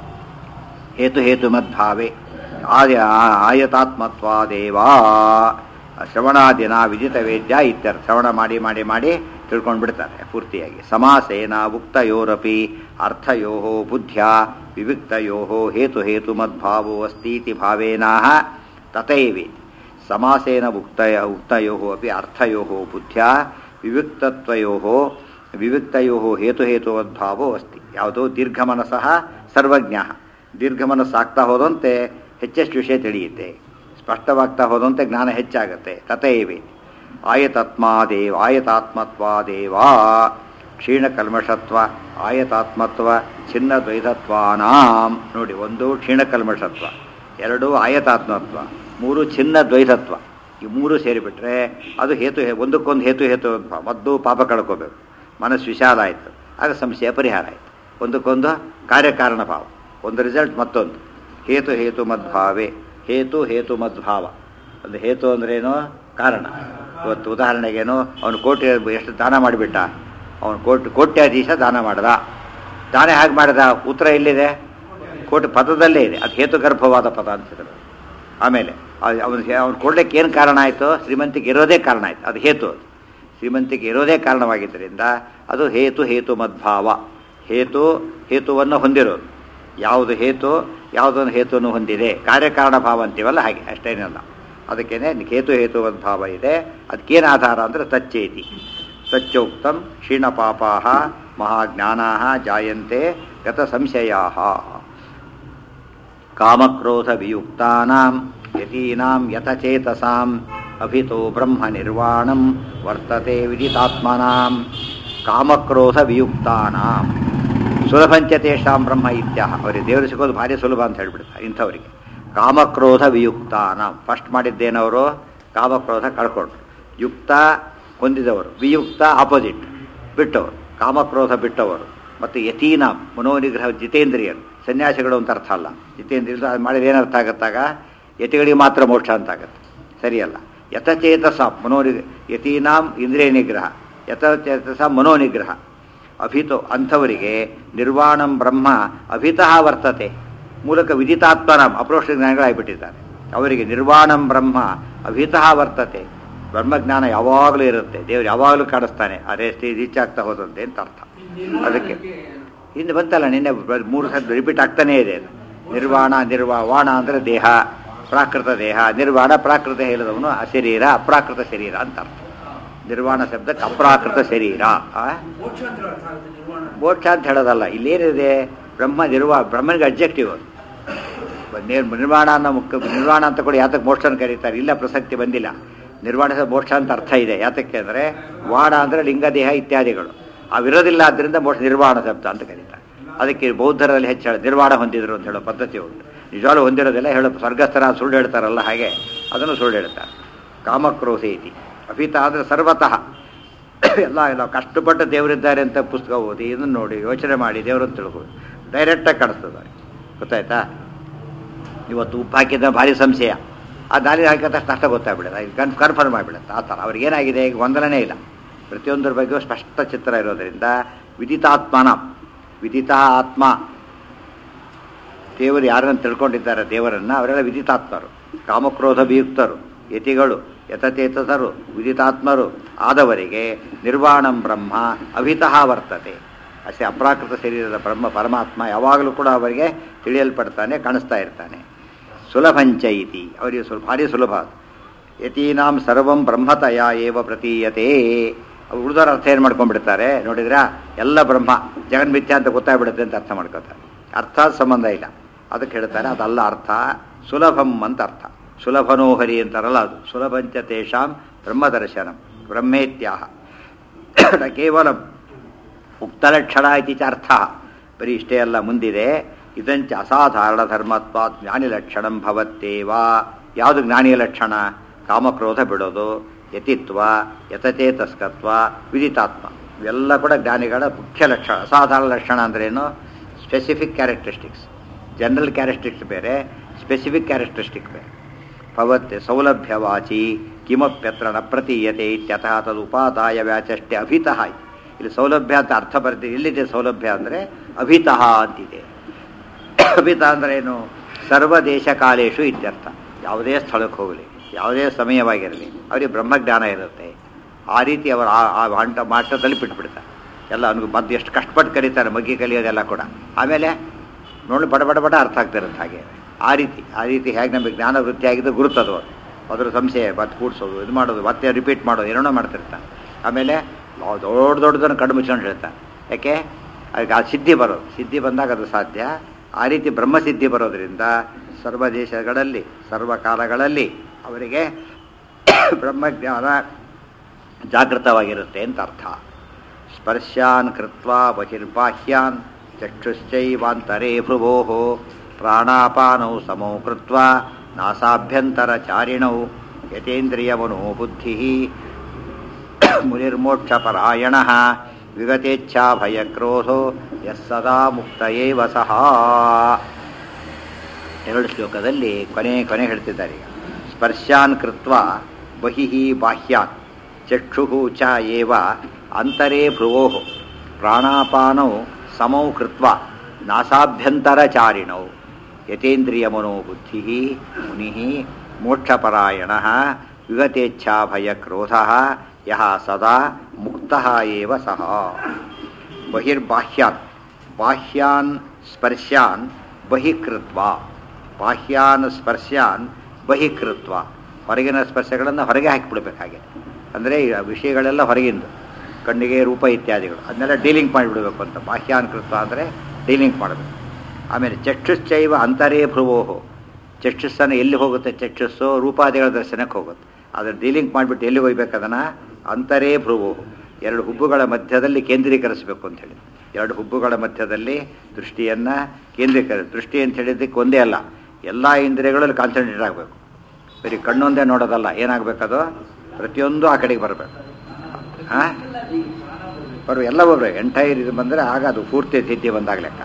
ಹೇತು ಹೇತು ಮದ್ಭಾವೆ ಆಯ ಆಯತಾತ್ಮತ್ವಾದೇವಾ ಶ್ರವಣಾದಿನ ವಿಜಿತ ವೇದ್ಯ ಇತ್ಯರ್ಥ ಶ್ರವಣ ಮಾಡಿ ಮಾಡಿ ಮಾಡಿ ತಿಳ್ಕೊಂಡು ಬಿಡ್ತಾರೆ ಪೂರ್ತಿಯಾಗಿ ಸಮಾಸೇನ ಉಕ್ತಯೋರಪಿ ಅರ್ಥಯೋ ಬುದ್ಧ್ಯ ವಿವಿಕ್ತಯೋ ಹೇತು ಹೇತು ಮದ್ಭಾವೋ ಅಸ್ತೀತಿ ಭಾವೇನಾಹ ತಥೈವಿ ಸಮಾಸೇನ ಉಕ್ತಯ ಉಕ್ತಯೋ ಅಪಿ ಅರ್ಥಯೋ ಬುದ್ಧ್ಯ ವಿವಿಕ್ತತ್ವಯೋ ವಿವಿಕ್ತಯೋ ಹೇತು ಹೇತು ಮದ್ಭಾವೋ ಅಸ್ತಿ ಯಾವುದೋ ದೀರ್ಘಮನಸಃ ಸರ್ವಜ್ಞ ದೀರ್ಘಮನಸ್ಸಾಗ್ತಾ ಹೋದಂತೆ ಹೆಚ್ಚೆಷ್ಟು ವಿಷಯ ತಿಳಿಯುತ್ತೆ ಸ್ಪಷ್ಟವಾಗ್ತಾ ಹೋದಂತೆ ಜ್ಞಾನ ಹೆಚ್ಚಾಗುತ್ತೆ ತಥೈವಿ ಆಯತಾತ್ಮಾದೇವ ಆಯತಾತ್ಮತ್ವಾದೇವ ಕ್ಷೀಣಕಲ್ಮಷತ್ವ ಆಯತಾತ್ಮತ್ವ ಚಿನ್ನ ದ್ವೈತತ್ವಾನಾಂ ನೋಡಿ ಒಂದು ಕ್ಷೀಣಕಲ್ಮಷತ್ವ ಎರಡು ಆಯತಾತ್ಮತ್ವ ಮೂರು ಚಿನ್ನ ದ್ವೈತತ್ವ ಈ ಮೂರು ಸೇರಿಬಿಟ್ರೆ ಅದು ಹೇತು ಹೇ- ಒಂದಕ್ಕೊಂದು ಹೇತು ಹೇತು ಮದ್ದು ಪಾಪ ಕಳ್ಕೋಬೇಕು ಮನಸ್ಸು ವಿಷಾದ ಆಯಿತು ಆಗ ಸಂಶಯ ಪರಿಹಾರ ಆಯಿತು ಒಂದಕ್ಕೊಂದು ಕಾರ್ಯಕಾರಣ ಭಾವ ಒಂದು ರಿಸಲ್ಟ್ ಮತ್ತೊಂದು ಹೇತು ಹೇತು ಮದ್ಭಾವೆ ಹೇತು ಹೇತು ಮದ್ಭಾವ ಒಂದು ಹೇತು ಅಂದ್ರೇನು ಕಾರಣ ಇವತ್ತು ಉದಾಹರಣೆಗೇನು ಅವನು ಕೋಟಿ ಎಷ್ಟು ದಾನ ಮಾಡಿಬಿಟ್ಟ ಅವನು ಕೋಟಿ ಕೋಟ್ಯಾಧೀಶ ದಾನ ಮಾಡ್ದ ದಾನ ಹೇಗೆ ಮಾಡಿದ ಉತ್ತರ ಎಲ್ಲಿದೆ ಕೋಟಿ ಪದದಲ್ಲೇ ಇದೆ ಅದು ಹೇತುಗರ್ಭವಾದ ಪದ ಅನ್ಸಿದ್ರು ಆಮೇಲೆ ಅವನು ಅವನು ಕೊಡ್ಲಿಕ್ಕೆ ಏನು ಕಾರಣ ಆಯಿತು ಶ್ರೀಮಂತಿಗೆ ಇರೋದೇ ಕಾರಣ ಆಯಿತು ಅದು ಹೇತು ಅದು ಶ್ರೀಮಂತಿಗೆ ಇರೋದೇ ಕಾರಣವಾಗಿದ್ದರಿಂದ ಅದು ಹೇತು ಹೇತು ಮದ್ಭಾವ ಹೇತು ಹೇತುವನ್ನು ಹೊಂದಿರೋದು ಯಾವುದು ಹೇತು ಯಾವುದೊಂದು ಹೇತುವನ್ನು ಹೊಂದಿದೆ ಕಾರ್ಯಕಾರಣ ಭಾವ ಅಂತೀವಲ್ಲ ಹಾಗೆ ಅಷ್ಟೇನಲ್ಲ ಅದಕ್ಕೇನೆ ಹೇತು ಹೇತು ಮದ್ಭಾವ ಇದೆ ಅದಕ್ಕೇನು ಆಧಾರ ಅಂದರೆ ತಚ್ಚೇತಿ ತಚ್ಚೋಕ್ತಂ ಕ್ಷೀಣಪಾಪಾ ಮಹಾಜ್ಞಾನಾ ಜಾಯಂತೆ ಗತ ಸಂಶಯಾ ಕಾಮಕ್ರೋಧ ವಿಯುಕ್ತಾನಾಂ ಯತೀನಾಂ ಯಥಚೇತಸಾಂ ಅಭಿತೋ ಬ್ರಹ್ಮ ನಿರ್ವಾಣಂ ವರ್ತತೆ ವಿದಿತಾತ್ಮನಾಂ ಕಾಮಕ್ರೋಧ ವಿಯುಕ್ತಾನಾಂ ಸುಲಭಂಚ ತೇಷಾಂ ಬ್ರಹ್ಮ ಇತ್ಯಾಹ ಅವರಿಗೆ ದೇವರು ಸಿಗೋದು ಭಾರಿ ಸುಲಭ ಅಂತ ಹೇಳ್ಬಿಡ್ತಾರೆ ಇಂಥವರಿಗೆ ಕಾಮಕ್ರೋಧ ವಿಯುಕ್ತಾನಾಂ ಫಸ್ಟ್ ಮಾಡಿದ್ದೇನವರು ಕಾಮಕ್ರೋಧ ಕಳ್ಕೊಂಡ್ರು ಯುಕ್ತ ಹೊಂದಿದವರು ವಿಯುಕ್ತ ಆಪೋಸಿಟ್ ಬಿಟ್ಟವರು ಕಾಮಕ್ರೋಧ ಬಿಟ್ಟವರು ಮತ್ತು ಯತೀನ ಮನೋನಿಗ್ರಹ ಜಿತೇಂದ್ರಿಯರು ಸನ್ಯಾಸಿಗಳು ಅಂತ ಅರ್ಥ ಅಲ್ಲ ಜಿತೇಂದ್ರಿಯರು ಅದು ಮಾಡಿದ್ರೆ ಏನರ್ಥ ಆಗುತ್ತಾಗ ಯತಿಗಳಿಗೆ ಮಾತ್ರ ಮೋಕ್ಷ ಅಂತ ಆಗುತ್ತೆ ಸರಿಯಲ್ಲ ಯಥಚೇತಸ ಮನೋನಿ ಯತೀನಾಂ ಇಂದ್ರಿಯ ನಿಗ್ರಹ ಯಥಚೇತಸ ಮನೋನಿಗ್ರಹ ಅಭಿತೋ ಅಂಥವರಿಗೆ ನಿರ್ವಾಣಂ ಬ್ರಹ್ಮ ಅಭಿತಃ ವರ್ತತೆ ಮೂಲಕ ವಿದಿತಾತ್ಮನಾಂ ಅಪ್ರೋಕ್ಷ ಜ್ಞಾನಿಗಳಾಗಿಬಿಟ್ಟಿದ್ದಾರೆ ಅವರಿಗೆ ನಿರ್ವಾಣಂ ಬ್ರಹ್ಮ ಅಭಿತಃ ವರ್ತತೆ ಬ್ರಹ್ಮಜ್ಞಾನ ಯಾವಾಗಲೂ ಇರುತ್ತೆ ದೇವರು ಯಾವಾಗಲೂ ಕಾಣಿಸ್ತಾನೆ ಅದೇ ಸ್ಟೇಜ್ ರೀಚ್ ಆಗ್ತಾ ಹೋದಂತೆ ಅಂತ ಅರ್ಥ ಅದಕ್ಕೆ ಹಿಂದೆ ಬಂತಲ್ಲ ನಿನ್ನೆ ಬ- ಮೂರು ಸಲ ರಿಪೀಟ್ ಆಗ್ತಾನೇ ಇದೆ ಅದು. ನಿರ್ವಾಣ ನಿರ್ವಾ ವಾಣ ಅಂದರೆ ದೇಹ ಪ್ರಾಕೃತ ದೇಹ ನಿರ್ವಾಣ ಪ್ರಾಕೃತ ಹೇಳಿದವನು ಅಶರೀರ ಅಪ್ರಾಕೃತ ಶರೀರ ಅಂತ ಅರ್ಥ ನಿರ್ವಾಣ ಶಬ್ದಕ್ಕೆ ಅಪ್ರಾಕೃತ ಶರೀರ ಆ? ಮೋಕ್ಷ ಅಂತ ಅರ್ಥ ಆಗುತ್ತೆ ನಿರ್ವಾಣ ಮೋಕ್ಷ ಅಂತ ಹೇಳೋದಲ್ಲ ಇಲ್ಲೇನಿದೆ ಬ್ರಹ್ಮ ನಿರ್ವಾ ಬ್ರಹ್ಮನಿಗೆ ಅಬ್ಜೆಕ್ಟಿವ್ ಅದು ಬ- ನಿರ್- ನಿರ್ವಾಣ ಅನ್ನೋ ಮುಖ್ಯ ನಿರ್ವಾಣ ಅಂತ ಕೂಡ ಯಾತಕ್ಕೆ ಮೋಕ್ಷನ ಕರೀತಾರೆ ಇಲ್ಲ ಪ್ರಸಕ್ತಿ ಬಂದಿಲ್ಲ ನಿರ್ವಾಣ ಶಬ್ದ ಮೋಕ್ಷ ಅಂತ ಅರ್ಥ ಇದೆ ಯಾತಕ್ಕೆ ಅಂದರೆ ವಾಣ ಅಂದರೆ ಲಿಂಗದೇಹ ಇತ್ಯಾದಿಗಳು ಅವಿರೋದಿಲ್ಲ ಆದ್ದರಿಂದ ಮೋಕ್ಷ ನಿರ್ವಾಣ ಶಬ್ದ ಅಂತ ಕರೀತಾರೆ ಅದಕ್ಕೆ ಬೌದ್ಧರಲ್ಲಿ ಹೆಚ್ಚು ಹೇಳ ನಿರ್ವಾಣ ಹೊಂದಿದ್ರು ಅಂತ ಹೇಳೋ ಪದ್ಧತಿ ಉಂಟು ನಿಜವಾಗ್ಲೂ ಹೊಂದಿರೋದಿಲ್ಲ ಹೇಳೋ ಸ್ವರ್ಗಸ್ಥರ ಸುಳ್ಳು ಹೇಳ್ತಾರಲ್ಲ ಹಾಗೆ ಅದನ್ನು ಸುಳ್ಳು ಹೇಳ್ತಾರೆ ಕಾಮಕ್ರೋಧ ಇತಿ ಅಭಿತ ಆದರೆ ಸರ್ವತಃ ಎಲ್ಲ ಎಲ್ಲ ಕಷ್ಟಪಟ್ಟು ದೇವರಿದ್ದಾರೆ ಅಂತ ಪುಸ್ತಕ ಓದಿ ಇದನ್ನು ನೋಡಿ ಯೋಚನೆ ಮಾಡಿ ದೇವರನ್ನು ತಿಳ್ಕೊಂಡು ಡೈರೆಕ್ಟಾಗಿ ಕಾಣಿಸ್ತದೆ ಗೊತ್ತಾಯ್ತಾ ಇವತ್ತು ಉಪ್ಪು ಹಾಕಿದ ಭಾರಿ ಸಂಶಯ ಆ ದಾರಿ ಹಾಕಿದ ತಕ್ಷಣ ಅಷ್ಟ ಗೊತ್ತಾಗ್ಬಿಡುತ್ತೆ ಕನ್ ಕನ್ಫರ್ಮ್ ಆಗಿಬಿಡುತ್ತೆ ಆ ಥರ ಅವ್ರಿಗೆ ಏನಾಗಿದೆ ಈಗ ಗೊಂದಲನೇ ಇಲ್ಲ ಪ್ರತಿಯೊಂದರ ಬಗ್ಗೆಯೂ ಸ್ಪಷ್ಟ ಚಿತ್ರ ಇರೋದರಿಂದ ವಿದಿತಾತ್ಮನ ವಿದಿತ ಆತ್ಮ ದೇವರು ಯಾರನ್ನು ತಿಳ್ಕೊಂಡಿದ್ದಾರೆ ದೇವರನ್ನು ಅವರೆಲ್ಲ ವಿದಿತಾತ್ಮರು ಕಾಮಕ್ರೋಧ ವಿಯುಕ್ತರು ಯತಿಗಳು ಯತಚೇತಸರು ವಿದಿತಾತ್ಮರು ಆದವರಿಗೆ ನಿರ್ವಾಣಂ ಬ್ರಹ್ಮ ಅಭಿತಃ ವರ್ತತೆ ಅಷ್ಟೇ ಅಪ್ರಾಕೃತ ಶರೀರದ ಬ್ರಹ್ಮ ಪರಮಾತ್ಮ ಯಾವಾಗಲೂ ಕೂಡ ಅವರಿಗೆ ತಿಳಿಯಲ್ಪಡ್ತಾನೆ ಕಾಣಿಸ್ತಾ ಇರ್ತಾನೆ ಸುಲಭಂಚ ಇತಿ ಅವರಿಗೆ ಸ್ವಲ್ಪ ಭಾರಿ ಸುಲಭ ಅದು. ಯತೀನಾಂ ಸರ್ವಂ ಬ್ರಹ್ಮತಯ ಏವ ಪ್ರತೀಯತೆ ಉಳಿದವ್ರ ಅರ್ಥ ಏನು ಮಾಡ್ಕೊಂಡ್ಬಿಡ್ತಾರೆ ನೋಡಿದ್ರಾ ಎಲ್ಲ ಬ್ರಹ್ಮ ಜಗನ್ಮಿಥ್ಯ ಅಂತ ಗೊತ್ತಾಗ್ಬಿಡುತ್ತೆ ಅಂತ ಅರ್ಥ ಮಾಡ್ಕೋತಾರೆ ಅರ್ಥ ಸಂಬಂಧ ಇಲ್ಲ ಅದಕ್ಕೆ ಹೇಳ್ತಾರೆ ಅದಲ್ಲ ಅರ್ಥ ಸುಲಭಂ ಅಂತ ಅರ್ಥ ಸುಲಭನೋ ಹರಿ ಅಂತಾರಲ್ಲ ಅದು ಸುಲಭಂಚ ತೇಷಾಂ ಬ್ರಹ್ಮದರ್ಶನಂ ಬ್ರಹ್ಮೇತ್ಯಾಹ ನ ಕೇವಲ ಉಕ್ತಲಕ್ಷಣ ಇತಿ ಚ ಅರ್ಥ ಬರೀ ಇಷ್ಟೇ ಅಲ್ಲ ಮುಂದಿದೆ ಇದಂಚ ಅಸಾಧಾರಣ ಧರ್ಮತ್ವ ಜ್ಞಾನಿ ಲಕ್ಷಣಂ ಭವತ್ತೇವ ಯಾವುದು ಜ್ಞಾನಿಯ ಲಕ್ಷಣ ಕಾಮಕ್ರೋಧ ಬಿಡೋದು ಯತಿತ್ವ ಯತಚೇತಸ್ಕತ್ವ ವಿದಿತಾತ್ಮ ಇವೆಲ್ಲ ಕೂಡ ಜ್ಞಾನಿಗಳ ಮುಖ್ಯ ಲಕ್ಷಣ ಅಸಾಧಾರಣ ಲಕ್ಷಣ ಅಂದ್ರೇನು ಸ್ಪೆಸಿಫಿಕ್ ಕ್ಯಾರೆಕ್ಟರಿಸ್ಟಿಕ್ಸ್ ಜನರಲ್ ಕ್ಯಾರೆಕ್ಟರಿಸ್ಟಿಕ್ಸ್ ಬೇರೆ ಸ್ಪೆಸಿಫಿಕ್ ಕ್ಯಾರೆಕ್ಟರಿಸ್ಟಿಕ್ ಬೇರೆ ಭವತ್ ಸೌಲಭ್ಯವಾಚಿ ಕಿಮಪ್ಯತ್ರ ನ ಪ್ರತೀಯತೆ ಇತ್ಯತಃ ತದುಪಾದಾಯ ವ್ಯಾಚಷ್ಟೆ ಅಭಿತಃ ಇತಿ. ಇಲ್ಲಿ ಸೌಲಭ್ಯ ಅಂತ ಅರ್ಥ ಬರ್ತೀವಿ ಎಲ್ಲಿದೆ ಸೌಲಭ್ಯ ಅಂದರೆ ಅಭಿತಃ ಅಂತಿದೆ ಅಭಿತ ಅಂದ್ರೆ ಏನು ಸರ್ವ ದೇಶ ಕಾಲೇಶು ಇತ್ಯರ್ಥ ಯಾವುದೇ ಸ್ಥಳಕ್ಕೆ ಹೋಗಲಿ ಯಾವುದೇ ಸಮಯವಾಗಿರಲಿ ಅವರಿಗೆ ಬ್ರಹ್ಮಜ್ಞಾನ ಇರುತ್ತೆ ಆ ರೀತಿ ಅವರು ಆ ಆ ಹಂಟ ಮಾಟದಲ್ಲಿ ಬಿಟ್ಬಿಡ್ತಾರೆ ಎಲ್ಲ ಅವನಿಗೆ ಮದ್ದು ಎಷ್ಟು ಕಷ್ಟಪಟ್ಟು ಕರೀತಾರೆ ಮಗ್ಗಿ ಕಲಿಯೋದೆಲ್ಲ ಕೂಡ ಆಮೇಲೆ ನೋಡಿ ಬಡ ಬಡ ಬಡ ಅರ್ಥ ಆಗ್ತಿರುತ್ತೆ ಹಾಗೆ ಆ ರೀತಿ ಆ ರೀತಿ ಹೇಗೆ ನಮಗೆ ಜ್ಞಾನ ವೃತ್ತಿ ಆಗಿದ್ದು ಗುರುತದು ಅದು ಅದ್ರ ಸಂಶಯ ಮತ್ತೆ ಕೂಡಿಸೋದು ಇದು ಮಾಡೋದು ಮತ್ತೆ ರಿಪೀಟ್ ಮಾಡೋದು ಏನೇನೋ ಮಾಡ್ತಿರ್ತಾನೆ ಆಮೇಲೆ ನಾವು ದೊಡ್ಡ ದೊಡ್ಡದನ್ನು ಕಣ್ಣು ಮುಚ್ಕೊಂಡು ಹೇಳ್ತಾನೆ ಯಾಕೆ ಅದಕ್ಕೆ ಆ ಸಿದ್ಧಿ ಬರೋದು ಸಿದ್ಧಿ ಬಂದಾಗ ಅದು ಸಾಧ್ಯ ಆ ರೀತಿ ಬ್ರಹ್ಮಸಿದ್ಧಿ ಬರೋದರಿಂದ ಸರ್ವ ದೇಶಗಳಲ್ಲಿ ಸರ್ವ ಕಾಲಗಳಲ್ಲಿ ಅವರಿಗೆ ಬ್ರಹ್ಮಜ್ಞಾನ ಜಾಗೃತವಾಗಿರುತ್ತೆ ಅಂತ ಅರ್ಥ ಸ್ಪರ್ಶಾನ್ ಕೃತ್ವ ಬಹಿರ್ಬಾಹ್ಯಾನ್ ಚಕ್ಷುಶ್ಚೈವಾಂತರೇ ಭ್ರುವೋ ಪ್ರಾಣಾಪಾನೌ ಸಮೌ ಕೃತ್ವ ನಾಸಾಭ್ಯಂತರಚಾರಿಣೌ ಯತೇಂದ್ರಿಯವನೋ ಬುದ್ಧಿ ಮುನಿರ್ಮೋಕ್ಷಪರಾಯಣ ವಿಗತೇಚ್ಛಾ ಭಯಕ್ರೋಧೋ ಯಸ್ ಸದಾ ಮುಕ್ತ ಏವ ಸಹ ಎರಡು ಶ್ಲೋಕದಲ್ಲಿ ಕೊನೆ ಕೊನೆ ಹೇಳ್ತಿದ್ದಾರೆ ಈಗ ಸ್ಪರ್ಶಾನ್ ಕೃತ್ವ ಬಹಿಃ ಬಾಹ್ಯಾತ್ ಚಕ್ಷು ಚ ಏವ ಅಂತರೇ ಭ್ರುವೋ ಪ್ರಾಣಾಪಾನೌ ಸಮೌ ಕೃತ್ವ ನಾಸಾಭ್ಯಂತರಚಾರಿಣೌ ಯತೇಂದ್ರಿಯಮನೋ ಬುದ್ಧಿ ಮುನಿ ಮೋಕ್ಷಪರಾಯಣ ವಿಗತೇಚ್ಛಾ ಭಯಕ್ರೋಧ ಯಹ ಸದಾ ಮುಕ್ತ ಏವ ಸಹ ಬಹಿರ್ಬಾಹ್ಯಾತ್ ಬಾಹ್ಯಾನ್ ಸ್ಪರ್ಶ್ಯಾನ್ ಬಹಿಕೃತ್ವ ಬಾಹ್ಯಾನ್ ಸ್ಪರ್ಶ್ಯಾನ್ ಬಹಿಕೃತ್ವ ಹೊರಗಿನ ಸ್ಪರ್ಶಗಳನ್ನು ಹೊರಗೆ ಹಾಕಿಬಿಡ್ಬೇಕು ಹಾಗೆ ಅಂದರೆ ಈ ವಿಷಯಗಳೆಲ್ಲ ಹೊರಗಿಂದು ಕಣ್ಣಿಗೆ ರೂಪ ಇತ್ಯಾದಿಗಳು ಅದನ್ನೆಲ್ಲ ಡೀಲಿಂಗ್ ಮಾಡಿಬಿಡಬೇಕು ಅಂತ ಬಾಹ್ಯಾನ್ ಕೃತ್ವ ಅಂದರೆ ಡೀಲಿಂಗ್ ಮಾಡಬೇಕು ಆಮೇಲೆ ಚಕ್ಷುಶ್ಚೈವ ಅಂತರೇ ಭ್ರುವೋಹು ಚಕ್ಷುಸ್ಸನ್ನು ಎಲ್ಲಿ ಹೋಗುತ್ತೆ ಚಕ್ಷುಸ್ಸು ರೂಪಾದಿಗಳ ದರ್ಶನಕ್ಕೆ ಹೋಗುತ್ತೆ ಅದನ್ನು ಡೀಲಿಂಗ್ ಮಾಡಿಬಿಟ್ಟು ಎಲ್ಲಿ ಹೋಗ್ಬೇಕು ಅದನ್ನು ಅಂತರೇ ಭ್ರುವೋಹು ಎರಡು ಹುಬ್ಬುಗಳ ಮಧ್ಯದಲ್ಲಿ ಕೇಂದ್ರೀಕರಿಸಬೇಕು ಅಂತ ಹೇಳಿ ಎರಡು ಹುಬ್ಬುಗಳ ಮಧ್ಯದಲ್ಲಿ ದೃಷ್ಟಿಯನ್ನು ಕೇಂದ್ರೀಕರ ದೃಷ್ಟಿ ಅಂತ ಹೇಳಿದ್ದಕ್ಕೆ ಒಂದೇ ಅಲ್ಲ ಎಲ್ಲ ಇಂದ್ರಿಯಗಳಲ್ಲಿ ಕಾನ್ಸಂಟ್ರೇಟ್ ಆಗಬೇಕು ಬರೀ ಕಣ್ಣೊಂದೇ ನೋಡೋದಲ್ಲ ಏನಾಗಬೇಕದು ಪ್ರತಿಯೊಂದು ಆ ಕಡೆಗೆ ಬರಬೇಕು ಹಾಂ ಬರು ಎಲ್ಲ ಬರ್ಬೇಕು ಎಂಟೈರ್ ಇದು ಬಂದರೆ ಆಗ ಅದು ಪೂರ್ತಿ ಸಿದ್ಧಿ ಬಂದಾಗ ಲೆಕ್ಕ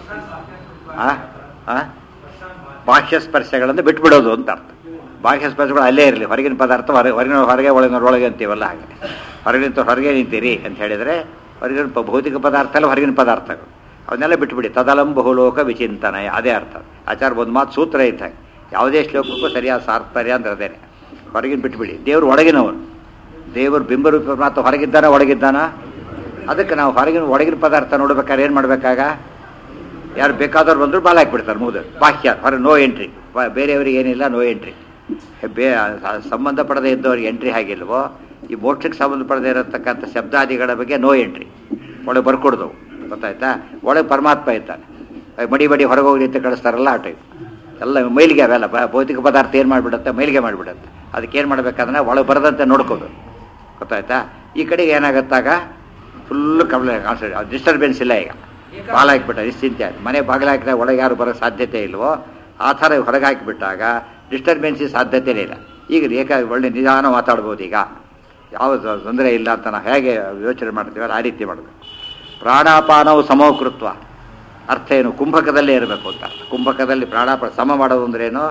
ಆ ಆ ಬಾಹ್ಯ ಸ್ಪರ್ಶಗಳನ್ನು ಬಿಟ್ಬಿಡೋದು ಅಂತ ಅರ್ಥ ಬಾಹ್ಯ ಸ್ಪರ್ಶಗಳು ಅಲ್ಲೇ ಇರಲಿ ಹೊರಗಿನ ಪದಾರ್ಥ ಹೊರ ಹೊರಗಿನ ಹೊರಗೆ ಒಳಗಿನ ಒಳಗೆ ಅಂತೀವಲ್ಲ ಹಾಗೆ ಹೊರಗಿನ ಹೊರಗೆ ನಿಂತೀರಿ ಅಂತ ಹೇಳಿದರೆ ಹೊರಗಿನ ಪ- ಭೌತಿಕ ಪದಾರ್ಥ ಎಲ್ಲ ಹೊರಗಿನ ಪದಾರ್ಥಗಳು ಅವನ್ನೆಲ್ಲ ಬಿಟ್ಬಿಡಿ ತದಲಂ ಬಹುಲೋಕ ವಿಚಿಂತನಯ ಅದೇ ಅರ್ಥ ಆಚಾರ ಒಂದು ಮಾತು ಸೂತ್ರ ಇದ್ದ ಹಾಗೆ ಯಾವುದೇ ಶ್ಲೋಕಕ್ಕೂ ಸರಿಯಾದ ಸಾರ್ಥರ್ಯ ಅಂದ್ರೆ ಅದೇನೆ ಹೊರಗಿನ ಬಿಟ್ಬಿಡಿ ದೇವರು ಒಳಗಿನವನು ದೇವರು ಬಿಂಬರೂಪ ಮಾತು ಹೊರಗಿದ್ದಾನ ಒಳಗಿದ್ದಾನ ಅದಕ್ಕೆ ನಾವು ಹೊರಗಿನ ಒಳಗಿನ ಪದಾರ್ಥ ನೋಡ್ಬೇಕಾದ್ರೆ ಏನು ಮಾಡಬೇಕಾಗ ಯಾರು ಬೇಕಾದವ್ರು ಬಂದರೂ ಬಾಲ್ ಹಾಕ್ಬಿಡ್ತಾರೆ ಮೂದ ಬಾಹ್ಯ ಹೊರ ನೋ ಎಂಟ್ರಿ ಬೇರೆಯವ್ರಿಗೆ ಏನಿಲ್ಲ ನೋ ಎಂಟ್ರಿ ಬೇ ಸಂಬಂಧಪಡದೇ ಇದ್ದವ್ರಿಗೆ ಎಂಟ್ರಿ ಆಗಿಲ್ವೋ ಈ ಮೋಕ್ಷಕ್ಕೆ ಸಂಬಂಧಪಡದೇ ಇರತಕ್ಕಂಥ ಶಬ್ದಾದಿಗಳ ಬಗ್ಗೆ ನೋ ಎಂಟ್ರಿ ಒಳಗೆ ಬರ್ಕೊಡ್ದವು ಗೊತ್ತಾಯ್ತಾ ಒಳಗೆ ಪರಮಾತ್ಮ ಇದ್ದಾನೆ ಅಹ್ ಮಡಿ ಬಡಿ ಹೊರಗೆ ಹೋಗಿ ಅಂತ ಕಳಿಸ್ತಾರಲ್ಲ ಆ ಟೈಪ್ ಎಲ್ಲ ಮೈಲಿಗೆ ಅವೆಲ್ಲ ಬ- ಭೌತಿಕ ಪದಾರ್ಥ ಏನು ಮಾಡಿಬಿಡುತ್ತೆ ಮೈಲಿಗೆ ಮಾಡಿಬಿಡುತ್ತೆ ಅದಕ್ಕೆ ಏನು ಮಾಡಬೇಕಾದ್ರೆ ಒಳಗೆ ಬರದಂತೆ ನೋಡ್ಕೋಬೇಕು ಗೊತ್ತಾಯ್ತಾ ಈ ಕಡೆಗೆ ಏನಾಗತ್ತಾಗ ಫುಲ್ ಕಮಲ ಡಿಸ್ಟರ್ಬೆನ್ಸ್ ಇಲ್ಲ ಈಗ ಬಾಲ ಹಾಕಿಬಿಟ್ಟ ನಿಶ್ಚಿಂತೆ ಆಯ್ತು ಮನೆ ಬಾಗಿಲು ಹಾಕಿದಾಗ ಒಳಗೆ ಯಾರು ಬರೋ ಸಾಧ್ಯತೆ ಇಲ್ವೋ ಆ ಥರ ಹೊರಗೆ ಹಾಕಿಬಿಟ್ಟಾಗ ಡಿಸ್ಟರ್ಬೆನ್ಸಿಗೆ ಸಾಧ್ಯತೆನೇ ಇಲ್ಲ ಈಗ ಏಕ ಒಳ್ಳೆ ನಿಧಾನ ಮಾತಾಡ್ಬೋದು ಈಗ ಯಾವ ತೊಂದರೆ ಇಲ್ಲ ಅಂತ ನಾವು ಹೇಗೆ ಯೋಚನೆ ಮಾಡ್ತೀವಲ್ಲ ಆ ರೀತಿ ಮಾಡಬೇಕು ಪ್ರಾಣಾಪಾನವು ಸಮೋಕೃತ್ವ ಅರ್ಥ ಏನು ಕುಂಭಕದಲ್ಲೇ ಇರಬೇಕು ಅಂತ ಕುಂಭಕದಲ್ಲಿ ಪ್ರಾಣಾಪಾನ ಸಮ ಮಾಡೋದು ಅಂದ್ರೇನು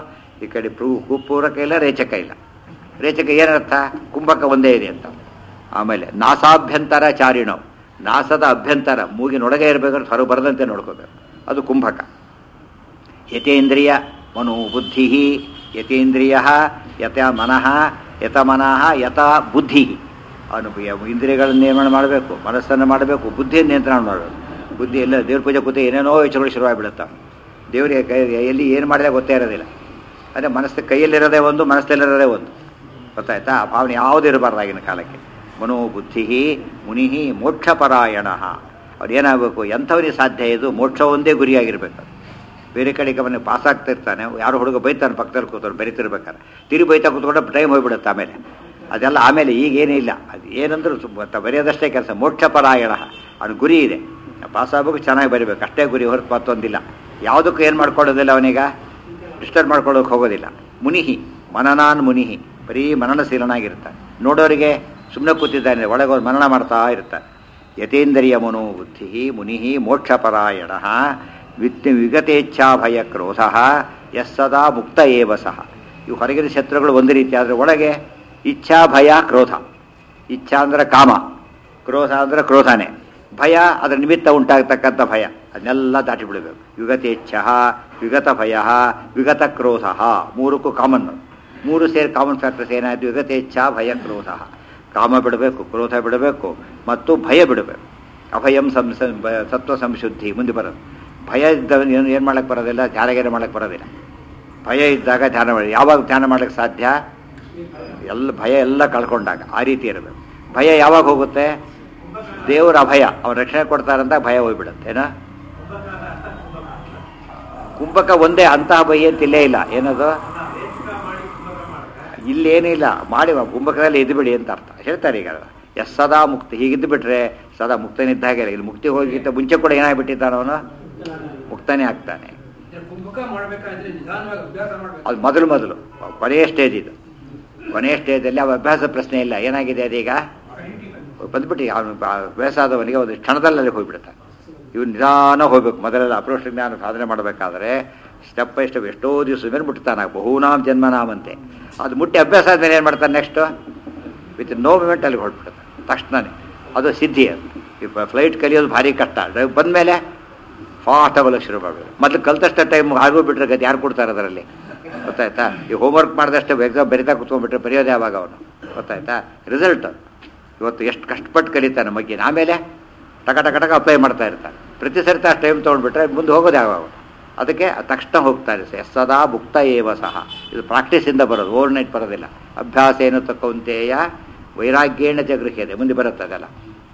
ಈ ಕಡೆ ಪೂ ಪೂರಕ ಇಲ್ಲ ರೇಚಕ ಇಲ್ಲ ರೇಚಕ ಏನರ್ಥ ಕುಂಭಕ ಒಂದೇ ಇದೆ ಅಂತ ಆಮೇಲೆ ನಾಸಾಭ್ಯಂತರ ಚಾರಿಣವ್ ನಾಸದ ಅಭ್ಯಂತರ ಮೂಗಿನೊಳಗೆ ಇರಬೇಕಾದ್ರೆ ಹೊರ ಬರದಂತೆ ನೋಡ್ಕೋಬೇಕು ಅದು ಕುಂಭಕ ಯತೇಂದ್ರಿಯ ಮನು ಬುದ್ಧಿ ಯತೇಂದ್ರಿಯ ಯತ ಮನಃ ಯತ ಮನಃ ಯತ ಬುದ್ಧಿ ಅವನು ಯ- ಇಂದ್ರಿಯಗಳನ್ನು ನಿಯಮನ ಮಾಡಬೇಕು ಮನಸ್ಸನ್ನು ಮಾಡಬೇಕು ಬುದ್ಧಿಯನ್ನು ನಿಯಂತ್ರಣ ಮಾಡಬೇಕು ಬುದ್ಧಿ ಎಲ್ಲ ದೇವ್ರ ಪೂಜೆ ಕೂತು ಏನೇನೋ ಯೋಚನೆಗಳು ಶುರುವಾಗಿಬಿಡುತ್ತೆ ದೇವರಿಗೆ ಕೈ ಎಲ್ಲಿ ಏನು ಮಾಡಿದ್ರೆ ಗೊತ್ತೇ ಇರೋದಿಲ್ಲ ಅದೇ ಮನಸ್ಸು ಕೈಯಲ್ಲಿರೋದೇ ಒಂದು ಮನಸ್ಸಲ್ಲಿರೋದೇ ಒಂದು ಗೊತ್ತಾಯ್ತಾ ಆ ಭಾವನೆ ಯಾವುದೂ ಇರಬಾರ್ದು ಆಗಿನ ಕಾಲಕ್ಕೆ ಮನೋ ಬುದ್ಧಿ ಮುನಿ ಮೋಕ್ಷಪರಾಯಣ ಅವ್ರು ಏನಾಗಬೇಕು ಎಂಥವನಿಗೆ ಸಾಧ್ಯ ಇದು ಮೋಕ್ಷ ಒಂದೇ ಗುರಿಯಾಗಿರ್ಬೇಕು ಬೇರೆ ಕಡೆಗೆ ಅವನಿಗೆ ಪಾಸ್ ಆಗ್ತಾ ಇರ್ತಾನೆ ಯಾರೋ ಹುಡುಗ ಬೈತಾನೆ ಪಕ್ಕದಲ್ಲಿ ಕೂತವ್ರು ಬೆರಿತಿರ್ಬೇಕಾರೆ ತಿರುಗಿ ಬೈತಾ ಕೂತ್ಕೊಂಡ್ರೆ ಟೈಮ್ ಹೋಗ್ಬಿಡುತ್ತೆ ಆಮೇಲೆ ಅದೆಲ್ಲ ಆಮೇಲೆ ಈಗ ಏನಿಲ್ಲ ಅದು ಏನಂದ್ರೂ ಸುಮ್ಮ ಬರೆಯೋದಷ್ಟೇ ಕೆಲಸ ಮೋಕ್ಷಪರಾಯಣ ಅವ್ನ ಗುರಿ ಇದೆ ಪಾಸ್ ಆಗ್ಬೇಕು ಚೆನ್ನಾಗಿ ಬರಿಬೇಕು ಅಷ್ಟೇ ಗುರಿ ಹೊರತು ಮತ್ತೊಂದಿಲ್ಲ ಯಾವುದಕ್ಕೂ ಏನು ಮಾಡ್ಕೊಳ್ಳೋದಿಲ್ಲ ಅವನೀಗ ಡಿಸ್ಟರ್ಬ್ ಮಾಡ್ಕೊಳ್ಳೋಕೆ ಹೋಗೋದಿಲ್ಲ ಮುನಿಹಿ ಮನನಾನ್ ಮುನಿಹಿ ಬರೀ ಮನನಶೀಲನಾಗಿರ್ತಾನೆ ನೋಡೋರಿಗೆ ಸುಮ್ಮನೆ ಕೂತಿದ್ದಾನೆ ಒಳಗೆ ಹೋಗಿ ಮನನ ಮಾಡ್ತಾ ಇರ್ತಾನೆ ಯತೇಂದ್ರಿಯ ಮನೋ ಬುದ್ಧಿ ಮುನಿ ಮೋಕ್ಷಪರಾಯಣ ವಿತ್ ವಿಗತೇಚ್ಛಾ ಭಯ ಕ್ರೋಧ ಯಸ್ಸದಾ ಮುಕ್ತ ಏವ ಸಹ ಇವು ಹೊರಗಿನ ಶತ್ರುಗಳು ಒಂದು ರೀತಿ ಆದರೆ ಒಳಗೆ ಇಚ್ಛಾ ಭಯ ಕ್ರೋಧ ಇಚ್ಛಾ ಅಂದ್ರೆ ಕಾಮ ಕ್ರೋಧ ಅಂದ್ರೆ ಕ್ರೋಧನೇ ಭಯ ಅದರ ನಿಮಿತ್ತ ಉಂಟಾಗತಕ್ಕಂಥ ಭಯ ಅದನ್ನೆಲ್ಲ ದಾಟಿ ಬಿಡಬೇಕು ವಿಗತೇಚ್ಛ ವಿಗತ ಭಯ ವಿಗತ ಕ್ರೋಧ ಮೂರಕ್ಕೂ ಕಾಮನ್ ಮೂರು ಸೇರಿ ಕಾಮನ್ ಫ್ಯಾಕ್ಟರ್ಸ್ ಏನಾಯ್ತು ವಿಗತೇಚ್ಛ ಭಯ ಕ್ರೋಧ ಕಾಮ ಬಿಡಬೇಕು ಕ್ರೋಧ ಬಿಡಬೇಕು ಮತ್ತು ಭಯ ಬಿಡಬೇಕು ಅಭಯಂ ಸಂಸ ಬ- ಸತ್ವ ಸಂಶುದ್ಧಿ ಮುಂದೆ ಬರೋದು ಭಯ ಇದ್ದವನು ಏನು ಏನು ಮಾಡಕ್ಕೆ ಬರೋದಿಲ್ಲ ಧ್ಯಾನಗೇನೆ ಮಾಡಕ್ಕೆ ಬರೋದಿಲ್ಲ ಭಯ ಇದ್ದಾಗ ಧ್ಯಾನ ಮಾಡಿ ಯಾವಾಗ ಧ್ಯಾನ ಮಾಡಕ್ಕೆ ಸಾಧ್ಯ ಎಲ್ಲ ಭಯ ಎಲ್ಲ ಕಳ್ಕೊಂಡಾಗ ಆ ರೀತಿ ಇರಬೇಕು ಭಯ ಯಾವಾಗ ಹೋಗುತ್ತೆ ದೇವರ ಅಭಯ ಅವ್ರು ರಕ್ಷಣೆ ಕೊಡ್ತಾರಂತ ಭಯ ಹೋಗ್ಬಿಡುತ್ತೆ ಏನೋ ಕುಂಭಕ ಒಂದೇ ಅಂತಹ ಭಯ ಅಂತಿಲ್ಲೇ ಇಲ್ಲ ಏನದು ಇಲ್ಲೇನಿಲ್ಲ ಮಾಡಿ ಕುಂಭಕದಲ್ಲಿ ಇದ್ದು ಬಿಡಿ ಅಂತ ಅರ್ಥ ಹೇಳ್ತಾರೆ ಈಗ ಎಸ್ ಸದಾ ಮುಕ್ತಿ ಹೀಗಿದ್ದು ಬಿಟ್ರೆ ಸದಾ ಮುಕ್ತನಿದ್ದ ಹಾಗೆ ಇಲ್ಲಿ ಮುಕ್ತಿ ಹೋಗಿದ್ದ ಮುಂಚೆ ಕೂಡ ಏನಾಗ್ಬಿಟ್ಟಿದ್ದಾನ ಅವನು ಮುಕ್ತನೇ ಆಗ್ತಾನೆ ಇದನ್ನ ಕುಂಭಕ ಮಾಡ್ಬೇಕಾದ್ರೆ ನಿಧಾನವಾಗಿ ಅಭ್ಯಾಸ ಮಾಡ್ಬೇಕು ಅದು ಮೊದಲು ಮೊದಲು ಕೊನೆಯ ಸ್ಟೇಜ್ ಇದು ಕೊನೆಯ ಸ್ಟೇಜಲ್ಲಿ ಅವ ಅಭ್ಯಾಸ ಪ್ರಶ್ನೆ ಇಲ್ಲ ಏನಾಗಿದೆ ಅದೀಗ ಬಂದ್ಬಿಟ್ಟು ಅವನು ಅಭ್ಯಾಸ ಆದವನಿಗೆ ಒಂದು ಕ್ಷಣದಲ್ಲಿ ಅಲ್ಲಿ ಹೋಗ್ಬಿಡ್ತಾನೆ ಇವ್ನು ನಿಧಾನ ಹೋಗ್ಬೇಕು ಮೊದಲೆಲ್ಲ ಅಪ್ರೋಷ್ ಜ್ಞಾನ ಸಾಧನೆ ಮಾಡಬೇಕಾದ್ರೆ ಸ್ಟೆಪ್ ಬೈ ಸ್ಟೆಪ್ ಎಷ್ಟೋ ದಿವಸ ಮೇಲೆ ಮುಟ್ತಾನೆ ಬಹುನಾಮ್ ಜನ್ಮನಾಮಂತೆ ಅದು ಮುಟ್ಟಿ ಅಭ್ಯಾಸ ಆದ್ಮೇಲೆ ಏನು ಮಾಡ್ತಾನೆ ನೆಕ್ಸ್ಟ್ ವಿತ್ ನೋ ಮೂಮೆಂಟ್ ಅಲ್ಲಿ ಹೊರಟ್ಬಿಡ್ತಾನೆ ತಕ್ಷಣನೇ ಅದು ಸಿದ್ಧಿ ಅದು ಈ ಫ್ಲೈಟ್ ಕಲಿಯೋದು ಭಾರಿ ಕಷ್ಟ ಡ್ರೈವ್ ಬಂದಮೇಲೆ ಫಾಸ್ಟ್ ಆಗಲಿಕ್ಕೆ ಶುರು ಮಾಡಬೇಕು ಮೊದಲು ಕಲ್ತಷ್ಟೇ ಟೈಮ್ ಆಗೂ ಬಿಟ್ರೆ ಗತಿ ಯಾರು ಕೊಡ್ತಾರೆ ಅದರಲ್ಲಿ ಗೊತ್ತಾಯ್ತಾ ಈ ಹೋಮ್ವರ್ಕ್ ಮಾಡಿದಷ್ಟು ಎಕ್ಸಾಮ್ ಬರಿತಾ ಕುತ್ಕೊಂಡ್ಬಿಟ್ರೆ ಬರೆಯೋದು ಯಾವಾಗ ಅವನು ಗೊತ್ತಾಯ್ತಾ ರಿಸಲ್ಟ್ ಇವತ್ತು ಎಷ್ಟು ಕಷ್ಟಪಟ್ಟು ಕಲಿತಾನೆ ಮಗ್ಗಿನ ಆಮೇಲೆ ಟಕ ಟಕ ಟಕ ಅಪ್ಲೈ ಮಾಡ್ತಾ ಇರ್ತಾನೆ ಪ್ರತಿ ಸರ್ತಿ ಅಷ್ಟು ಟೈಮ್ ತೊಗೊಂಡ್ಬಿಟ್ರೆ ಮುಂದೆ ಹೋಗೋದು ಯಾವಾಗ ಅದಕ್ಕೆ ತಕ್ಷಣ ಹೋಗ್ತಾರೆ ಸರ್ ಸದಾ ಮುಕ್ತ ಏವ ಸಹ ಇದು ಪ್ರಾಕ್ಟೀಸಿಂದ ಬರೋದು ಓವರ್ ನೈಟ್ ಬರೋದಿಲ್ಲ ಅಭ್ಯಾಸ ಏನು ತಕ್ಕಂತೆಯ ವೈರಾಗ್ಯೇಣ ಜಗೃಹ್ಯತೆ ಮುಂದೆ ಬರುತ್ತೆ ಅದೆಲ್ಲ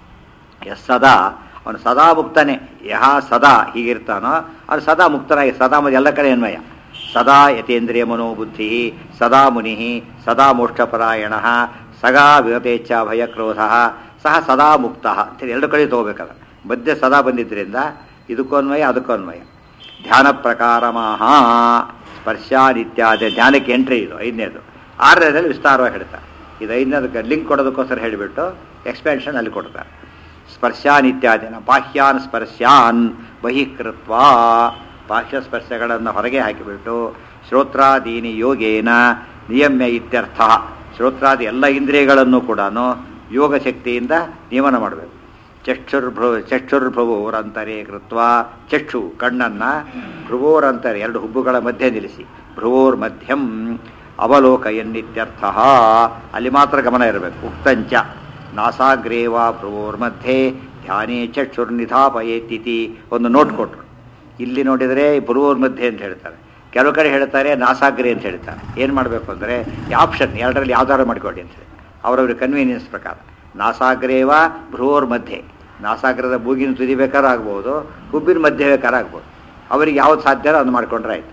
ಎಸ್ ಸದಾ ಅವನು ಸದಾ ಮುಕ್ತನೇ ಯಹ ಸದಾ ಹೀಗಿರ್ತಾನೋ ಅವನು ಸದಾ ಮುಕ್ತನಾಗಿ ಸದಾ ಮತ್ತು ಎಲ್ಲ ಕಡೆ ಅನ್ವಯ ಸದಾ ಯತೇಂದ್ರಿಯ ಮನೋಬುದ್ಧಿ ಸದಾ ಮುನಿ ಸದಾ ಮೋಕ್ಷಪರಾಯಣ ಸಗಾ ವಿಗತೇಚ್ಛಾ ಭಯ ಕ್ರೋಧ ಸಹ ಸದಾ ಮುಕ್ತ ಅಂತೇಳಿ ಎರಡು ಕಡೆ ತಗೋಬೇಕಲ್ಲ ಮಧ್ಯೆ ಸದಾ ಬಂದಿದ್ದರಿಂದ ಇದಕ್ಕೂ ಅನ್ವಯ ಅದಕ್ಕೂ ಅನ್ವಯ ಧ್ಯಾನ ಪ್ರಕಾರ ಮಹ ಸ್ಪರ್ಶಾದಿತ್ಯಾದಿ ಧ್ಯಾನಕ್ಕೆ ಎಂಟ್ರಿ ಇದು ಐದನೇದು ಆರನೇದಲ್ಲಿ ವಿಸ್ತಾರವಾಗಿ ಹೇಳ್ತಾರೆ ಇದು ಐದನೇದಕ್ಕೆ ಲಿಂಕ್ ಕೊಡೋದಕ್ಕೋಸ್ಕರ ಹೇಳಿಬಿಟ್ಟು ಎಕ್ಸ್ಪೆನ್ಷನ್ ಅಲ್ಲಿ ಕೊಡ್ತಾರೆ ಸ್ಪರ್ಶಾನ್ ಇತ್ಯಾದಿನ ಬಾಹ್ಯಾನ್ ಸ್ಪರ್ಶ್ಯಾನ್ ಬಹಿಕೃತ್ವ ಬಾಹ್ಯ ಸ್ಪರ್ಶಗಳನ್ನು ಹೊರಗೆ ಹಾಕಿಬಿಟ್ಟು ಶ್ರೋತ್ರಾದೀನಿ ಯೋಗೇನ ನಿಯಮ್ಯ ಇತ್ಯರ್ಥ ಶ್ರೋತ್ರಾದಿ ಎಲ್ಲ ಇಂದ್ರಿಯಗಳನ್ನು ಕೂಡ ಯೋಗ ಶಕ್ತಿಯಿಂದ ನಿಯಮನ ಮಾಡಬೇಕು ಚಕ್ಷುರ್ಭ್ರು ಚಕ್ಷುರ್ಭ್ರುವೋರಂತರೇ ಕೃತ್ವ ಚಕ್ಷು ಕಣ್ಣನ್ನ ಭ್ರುವೋರಂತರೆ ಎರಡು ಹುಬ್ಬುಗಳ ಮಧ್ಯೆ ನಿಲ್ಲಿಸಿ ಭ್ರುವೋರ್ ಮಧ್ಯಂ ಅವಲೋಕ ಎನ್ನಿತ್ಯರ್ಥ ಅಲ್ಲಿ ಮಾತ್ರ ಗಮನ ಇರಬೇಕು ಉಕ್ತಂಚ ನಾಸಾಗ್ರೇವ ಭ್ರುವೋರ್ ಮಧ್ಯೆ ಧ್ಯಾನೇ ಚಕ್ಷುರ್ನಿಧಾಪಯೇತಿತಿ ಒಂದು ನೋಟ್ ಕೊಟ್ಟರು ಇಲ್ಲಿ ನೋಡಿದರೆ ಭ್ರುವೋರ್ ಮಧ್ಯೆ ಅಂತ ಹೇಳ್ತಾರೆ ಕೆಲವು ಕಡೆ ಹೇಳ್ತಾರೆ ನಾಸಾಗ್ರೆ ಅಂತ ಹೇಳ್ತಾರೆ ಏನು ಮಾಡಬೇಕು ಅಂದರೆ ಆಪ್ಷನ್ ಎರಡರಲ್ಲಿ ಯಾವ್ದಾರು ಮಾಡಿಕೊಡಿ ಅಂತ ಹೇಳಿ ಅವರವ್ರ ಕನ್ವೀನಿಯನ್ಸ್ ಪ್ರಕಾರ ನಾಸಾಗ್ರೇವ ಭ್ರುವೋರ್ ಮಧ್ಯೆ ನಾಸಾಗ್ರದ ಮೂಗಿನ ತುದಿ ಬೇಕಾದ್ರೂ ಆಗ್ಬೋದು ಹುಬ್ಬಿನ ಮಧ್ಯೆ ಬೇಕಾದ್ರೂ ಆಗ್ಬೋದು ಅವರಿಗೆ ಯಾವ್ದು ಸಾಧ್ಯ ಅದು ಮಾಡ್ಕೊಂಡ್ರೆ ಆಯ್ತು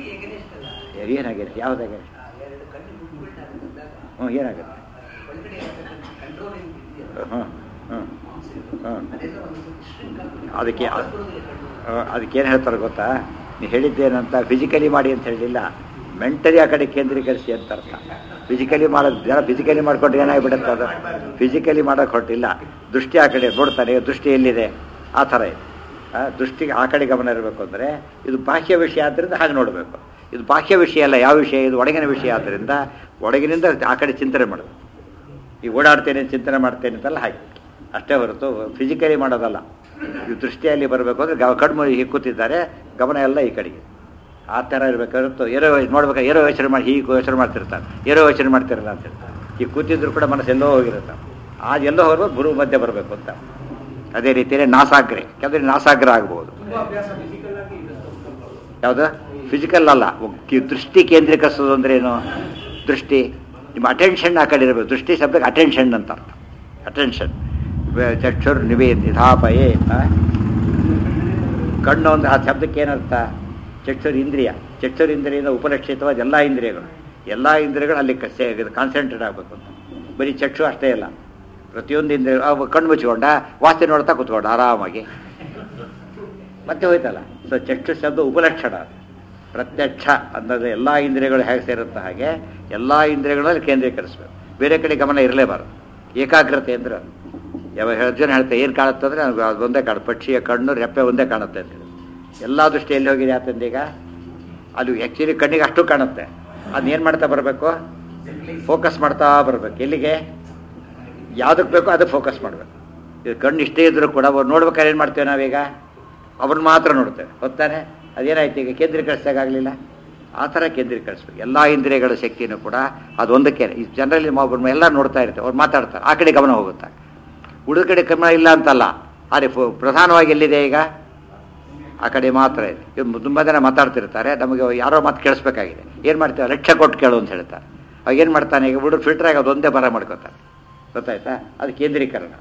ಏನಾಗಿದೆ ಯಾವುದಾಗಿದೆ ಹ್ಞೂ ಏನಾಗುತ್ತೆ ಹ್ಞೂ ಹ್ಞೂ ಹ್ಞೂ ಅದಕ್ಕೆ ಆ, ಅದಕ್ಕೇನು ಹೇಳ್ತಾರೆ ಗೊತ್ತಾ ನೀವು ಹೇಳಿದ್ದೇನಂತ ಫಿಸಿಕಲಿ ಮಾಡಿ ಅಂತ ಹೇಳಿಲ್ಲ ಮೆಂಟಲಿ ಆ ಕಡೆ ಕೇಂದ್ರೀಕರಿಸಿ ಅಂತ ಅರ್ಥ ಫಿಸಿಕಲಿ ಮಾಡೋದು ಜನ ಫಿಸಿಕಲಿ ಮಾಡ್ಕೊಂಡ್ರೆ ಏನಾಗ್ಬಿಡುತ್ತೆ ಅದು ಫಿಸಿಕಲಿ ಮಾಡೋಕೆ ಹೊರಟಿಲ್ಲ ದೃಷ್ಟಿ ಆ ಕಡೆ ನೋಡ್ತಾನೆ ದೃಷ್ಟಿ ಎಲ್ಲಿದೆ ಆ ಥರ ಇದೆ ಆ, ದೃಷ್ಟಿಗೆ ಆ ಕಡೆ ಗಮನ ಇರಬೇಕು ಅಂದರೆ ಇದು ಬಾಹ್ಯ ವಿಷಯ ಆದ್ದರಿಂದ ಹಾಗೆ ನೋಡಬೇಕು ಇದು ಬಾಹ್ಯ ವಿಷಯ ಅಲ್ಲ ಯಾವ ವಿಷಯ ಇದು ಒಳಗಿನ ವಿಷಯ ಆದ್ದರಿಂದ ಒಳಗಿನಿಂದ ಆ ಕಡೆ ಚಿಂತನೆ ಮಾಡೋದು ಈ ಓಡಾಡ್ತೇನೆ ಚಿಂತನೆ ಮಾಡ್ತೇನೆ ಅಂತೆಲ್ಲ ಹಾಗೆ ಅಷ್ಟೇ ಹೊರತು ಫಿಸಿಕಲಿ ಮಾಡೋದಲ್ಲ ಈ ದೃಷ್ಟಿಯಲ್ಲಿ ಬರಬೇಕು ಅಂದರೆ ಗ ಕಣ್ಮು ಹೀಗೆ ಕೂತಿದ್ದಾರೆ ಗಮನ ಎಲ್ಲ ಈ ಕಡೆಗೆ ಆ ಥರ ಇರಬೇಕು ಹೊರತು ಏನೋ ನೋಡ್ಬೇಕು ಏನೋ ಯೋಚನೆ ಮಾಡಿ ಹೀಗೆ ಯೋಚನೆ ಮಾಡ್ತಿರ್ತಾರೆ ಏನೋ ಯೋಚನೆ ಮಾಡ್ತಿರಲ್ಲ ಅಂತ ಹೇಳ್ತಾರೆ ಈಗ ಕೂತಿದ್ರು ಕೂಡ ಮನಸ್ಸು ಎಲ್ಲೋ ಹೋಗಿರುತ್ತೆ ಆ ಎಲ್ಲೋ ಹೋಗ್ಬೇಕು ಗುರು ಮಧ್ಯೆ ಬರಬೇಕು ಅಂತ ಅದೇ ರೀತಿಯೇ ನಾಸಾಗ್ರೆ ಕೆಲವರಿಗೆ ನಾಸಾಗ್ರ ಆಗ್ಬೋದು ತುಂಬಾ ಅಭ್ಯಾಸ ಫಿಸಿಕಲ್ ಆಗಿ ಇದೆ ಸ್ವಲ್ಪ. ಯಾವುದು ಫಿಸಿಕಲ್ ಅಲ್ಲ ಕಿ- ದೃಷ್ಟಿ ಕೇಂದ್ರೀಕರಿಸೋದು ಅಂದ್ರೆ ಏನು ದೃಷ್ಟಿ ನಿಮ್ಮ ಅಟೆನ್ಷನ್ ಆ ಕಡೆ ಇರಬೇಕು ದೃಷ್ಟಿ ಶಬ್ದಕ್ಕೆ ಅಟೆನ್ಷನ್ ಅಂತ ಅರ್ಥ ಅಟೆನ್ಷನ್ ಚಕ್ಷುರ್ ನಿವೇ ನಿಧಾಪಯೇ ಆ? ಕಣ್ಣು ಅಂದ್ರೆ ಆ ಶಬ್ದಕ್ಕೆ ಏನರ್ಥ ಚಕ್ಷುರ್ ಇಂದ್ರಿಯ ಚಕ್ಷುರ್ ಇಂದ್ರಿಯಿಂದ ಉಪಲಕ್ಷಿತವಾದ ಎಲ್ಲ ಇಂದ್ರಿಯಗಳು ಎಲ್ಲ ಇಂದ್ರಿಯಗಳು ಅಲ್ಲಿ ಕಾನ್ಸಂಟ್ರೇಟ್ ಆಗಬೇಕು ಅಂತ ಬರೀ ಚಕ್ಷು ಅಷ್ಟೇ ಅಲ್ಲ ಪ್ರತಿಯೊಂದು ಇಂದ್ರಿಯ ಅವು ಕಣ್ಣು ಮುಚ್ಕೊಂಡ ವಾಸನೆ ನೋಡ್ತಾ ಕೂತ್ಕೊಂಡ ಆರಾಮಾಗಿ ಮತ್ತೆ ಹೋಯ್ತಲ್ಲ ಸೊ ಚಕ್ಷು ಶಬ್ದ ಉಪಲಕ್ಷಣ ಅದು. ಪ್ರತ್ಯಕ್ಷ ಅನ್ನೋದು ಎಲ್ಲ ಇಂದ್ರಿಯಗಳು ಹೇಗೆ ಸೇರುತ್ತೆ ಹಾಗೆ ಎಲ್ಲ ಇಂದ್ರಿಯಗಳಲ್ಲಿ ಕೇಂದ್ರೀಕರಿಸ್ಬೇಕು ಬೇರೆ ಕಡೆ ಗಮನ ಇರಲೇಬಾರದು ಏಕಾಗ್ರತೆ ಅಂದ್ರೆ ಅದು. ಯಾವ ಹೇಳ ಜನ ಹೇಳ್ತಾರೆ ಏನು ಕಾಣುತ್ತೆ ಅಂದರೆ ನನಗೆ ಅದು ಒಂದೇ ಕಾಣುತ್ತೆ ಪಕ್ಷಿಯ ಕಣ್ಣು ರೆಪ್ಪೆ ಒಂದೇ ಕಾಣುತ್ತೆ ಅಂತ ಹೇಳಿ ಎಲ್ಲ ದೃಷ್ಟಿ ಎಲ್ಲಿ ಹೋಗಿದೆ ಆತಂದೀಗ ಅದು ಆ್ಯಕ್ಚುಲಿ ಕಣ್ಣಿಗೆ ಅಷ್ಟು ಕಾಣುತ್ತೆ ಅದನ್ನೇನು ಮಾಡ್ತಾ ಬರಬೇಕು ಫೋಕಸ್ ಮಾಡ್ತಾ ಬರಬೇಕು ಎಲ್ಲಿಗೆ ಯಾವುದಕ್ಕೆ ಬೇಕೋ ಅದಕ್ಕೆ ಫೋಕಸ್ ಮಾಡಬೇಕು ಇದು ಕಣ್ಣು ಇಷ್ಟೇ ಇದ್ರೂ ಕೂಡ ಅವ್ರು ನೋಡ್ಬೇಕಾದ್ರೆ ಏನು ಮಾಡ್ತೇವೆ ನಾವೀಗ ಅವ್ರನ್ನ ಮಾತ್ರ ನೋಡ್ತೇವೆ ಹೊತ್ತಾನೆ ಅದೇನಾಯ್ತು ಈಗ ಕೇಂದ್ರೀಕರಿಸಾಗಲಿಲ್ಲ ಆ ಥರ ಕೇಂದ್ರೀಕರಿಸ್ಬೇಕು ಎಲ್ಲ ಇಂದ್ರಿಯಗಳ ಶಕ್ತಿನೂ ಕೂಡ ಅದೊಂದಕ್ಕೆ ಈ ಜನರಲ್ಲಿ ಎಲ್ಲ ನೋಡ್ತಾ ಇರ್ತೇವೆ ಅವ್ರು ಮಾತಾಡ್ತಾರೆ ಆ ಕಡೆ ಗಮನ ಹೋಗುತ್ತೆ ಉಳಿದ ಕಡೆ ಗಮನ ಇಲ್ಲ ಅಂತಲ್ಲ ಆದರೆ ಫು- ಪ್ರಧಾನವಾಗಿ ಎಲ್ಲಿದೆ ಈಗ ಆ ಕಡೆ ಮಾತ್ರ ಇದೆ ಇವ್ರು ತುಂಬ ಜನ ಮಾತಾಡ್ತಿರ್ತಾರೆ ನಮಗೆ ಯಾರೋ ಮಾತು ಕೇಳಿಸ್ಬೇಕಾಗಿದೆ ಏನು ಮಾಡ್ತೇವೆ ಲಕ್ಷ್ಯ ಕೊಟ್ಟು ಕೇಳು ಅಂತ ಹೇಳ್ತಾರೆ ಅವಾಗ ಏನು ಮಾಡ್ತಾನೆ ಈಗ ಹುಡುಗರು ಫಿಲ್ಟರ್ ಆಗಿ ಅದೊಂದೇ ಬರ ಮಾಡ್ಕೋತಾರೆ ಗೊತ್ತಾಯ್ತಾ ಅದು ಕೇಂದ್ರೀಕರಣ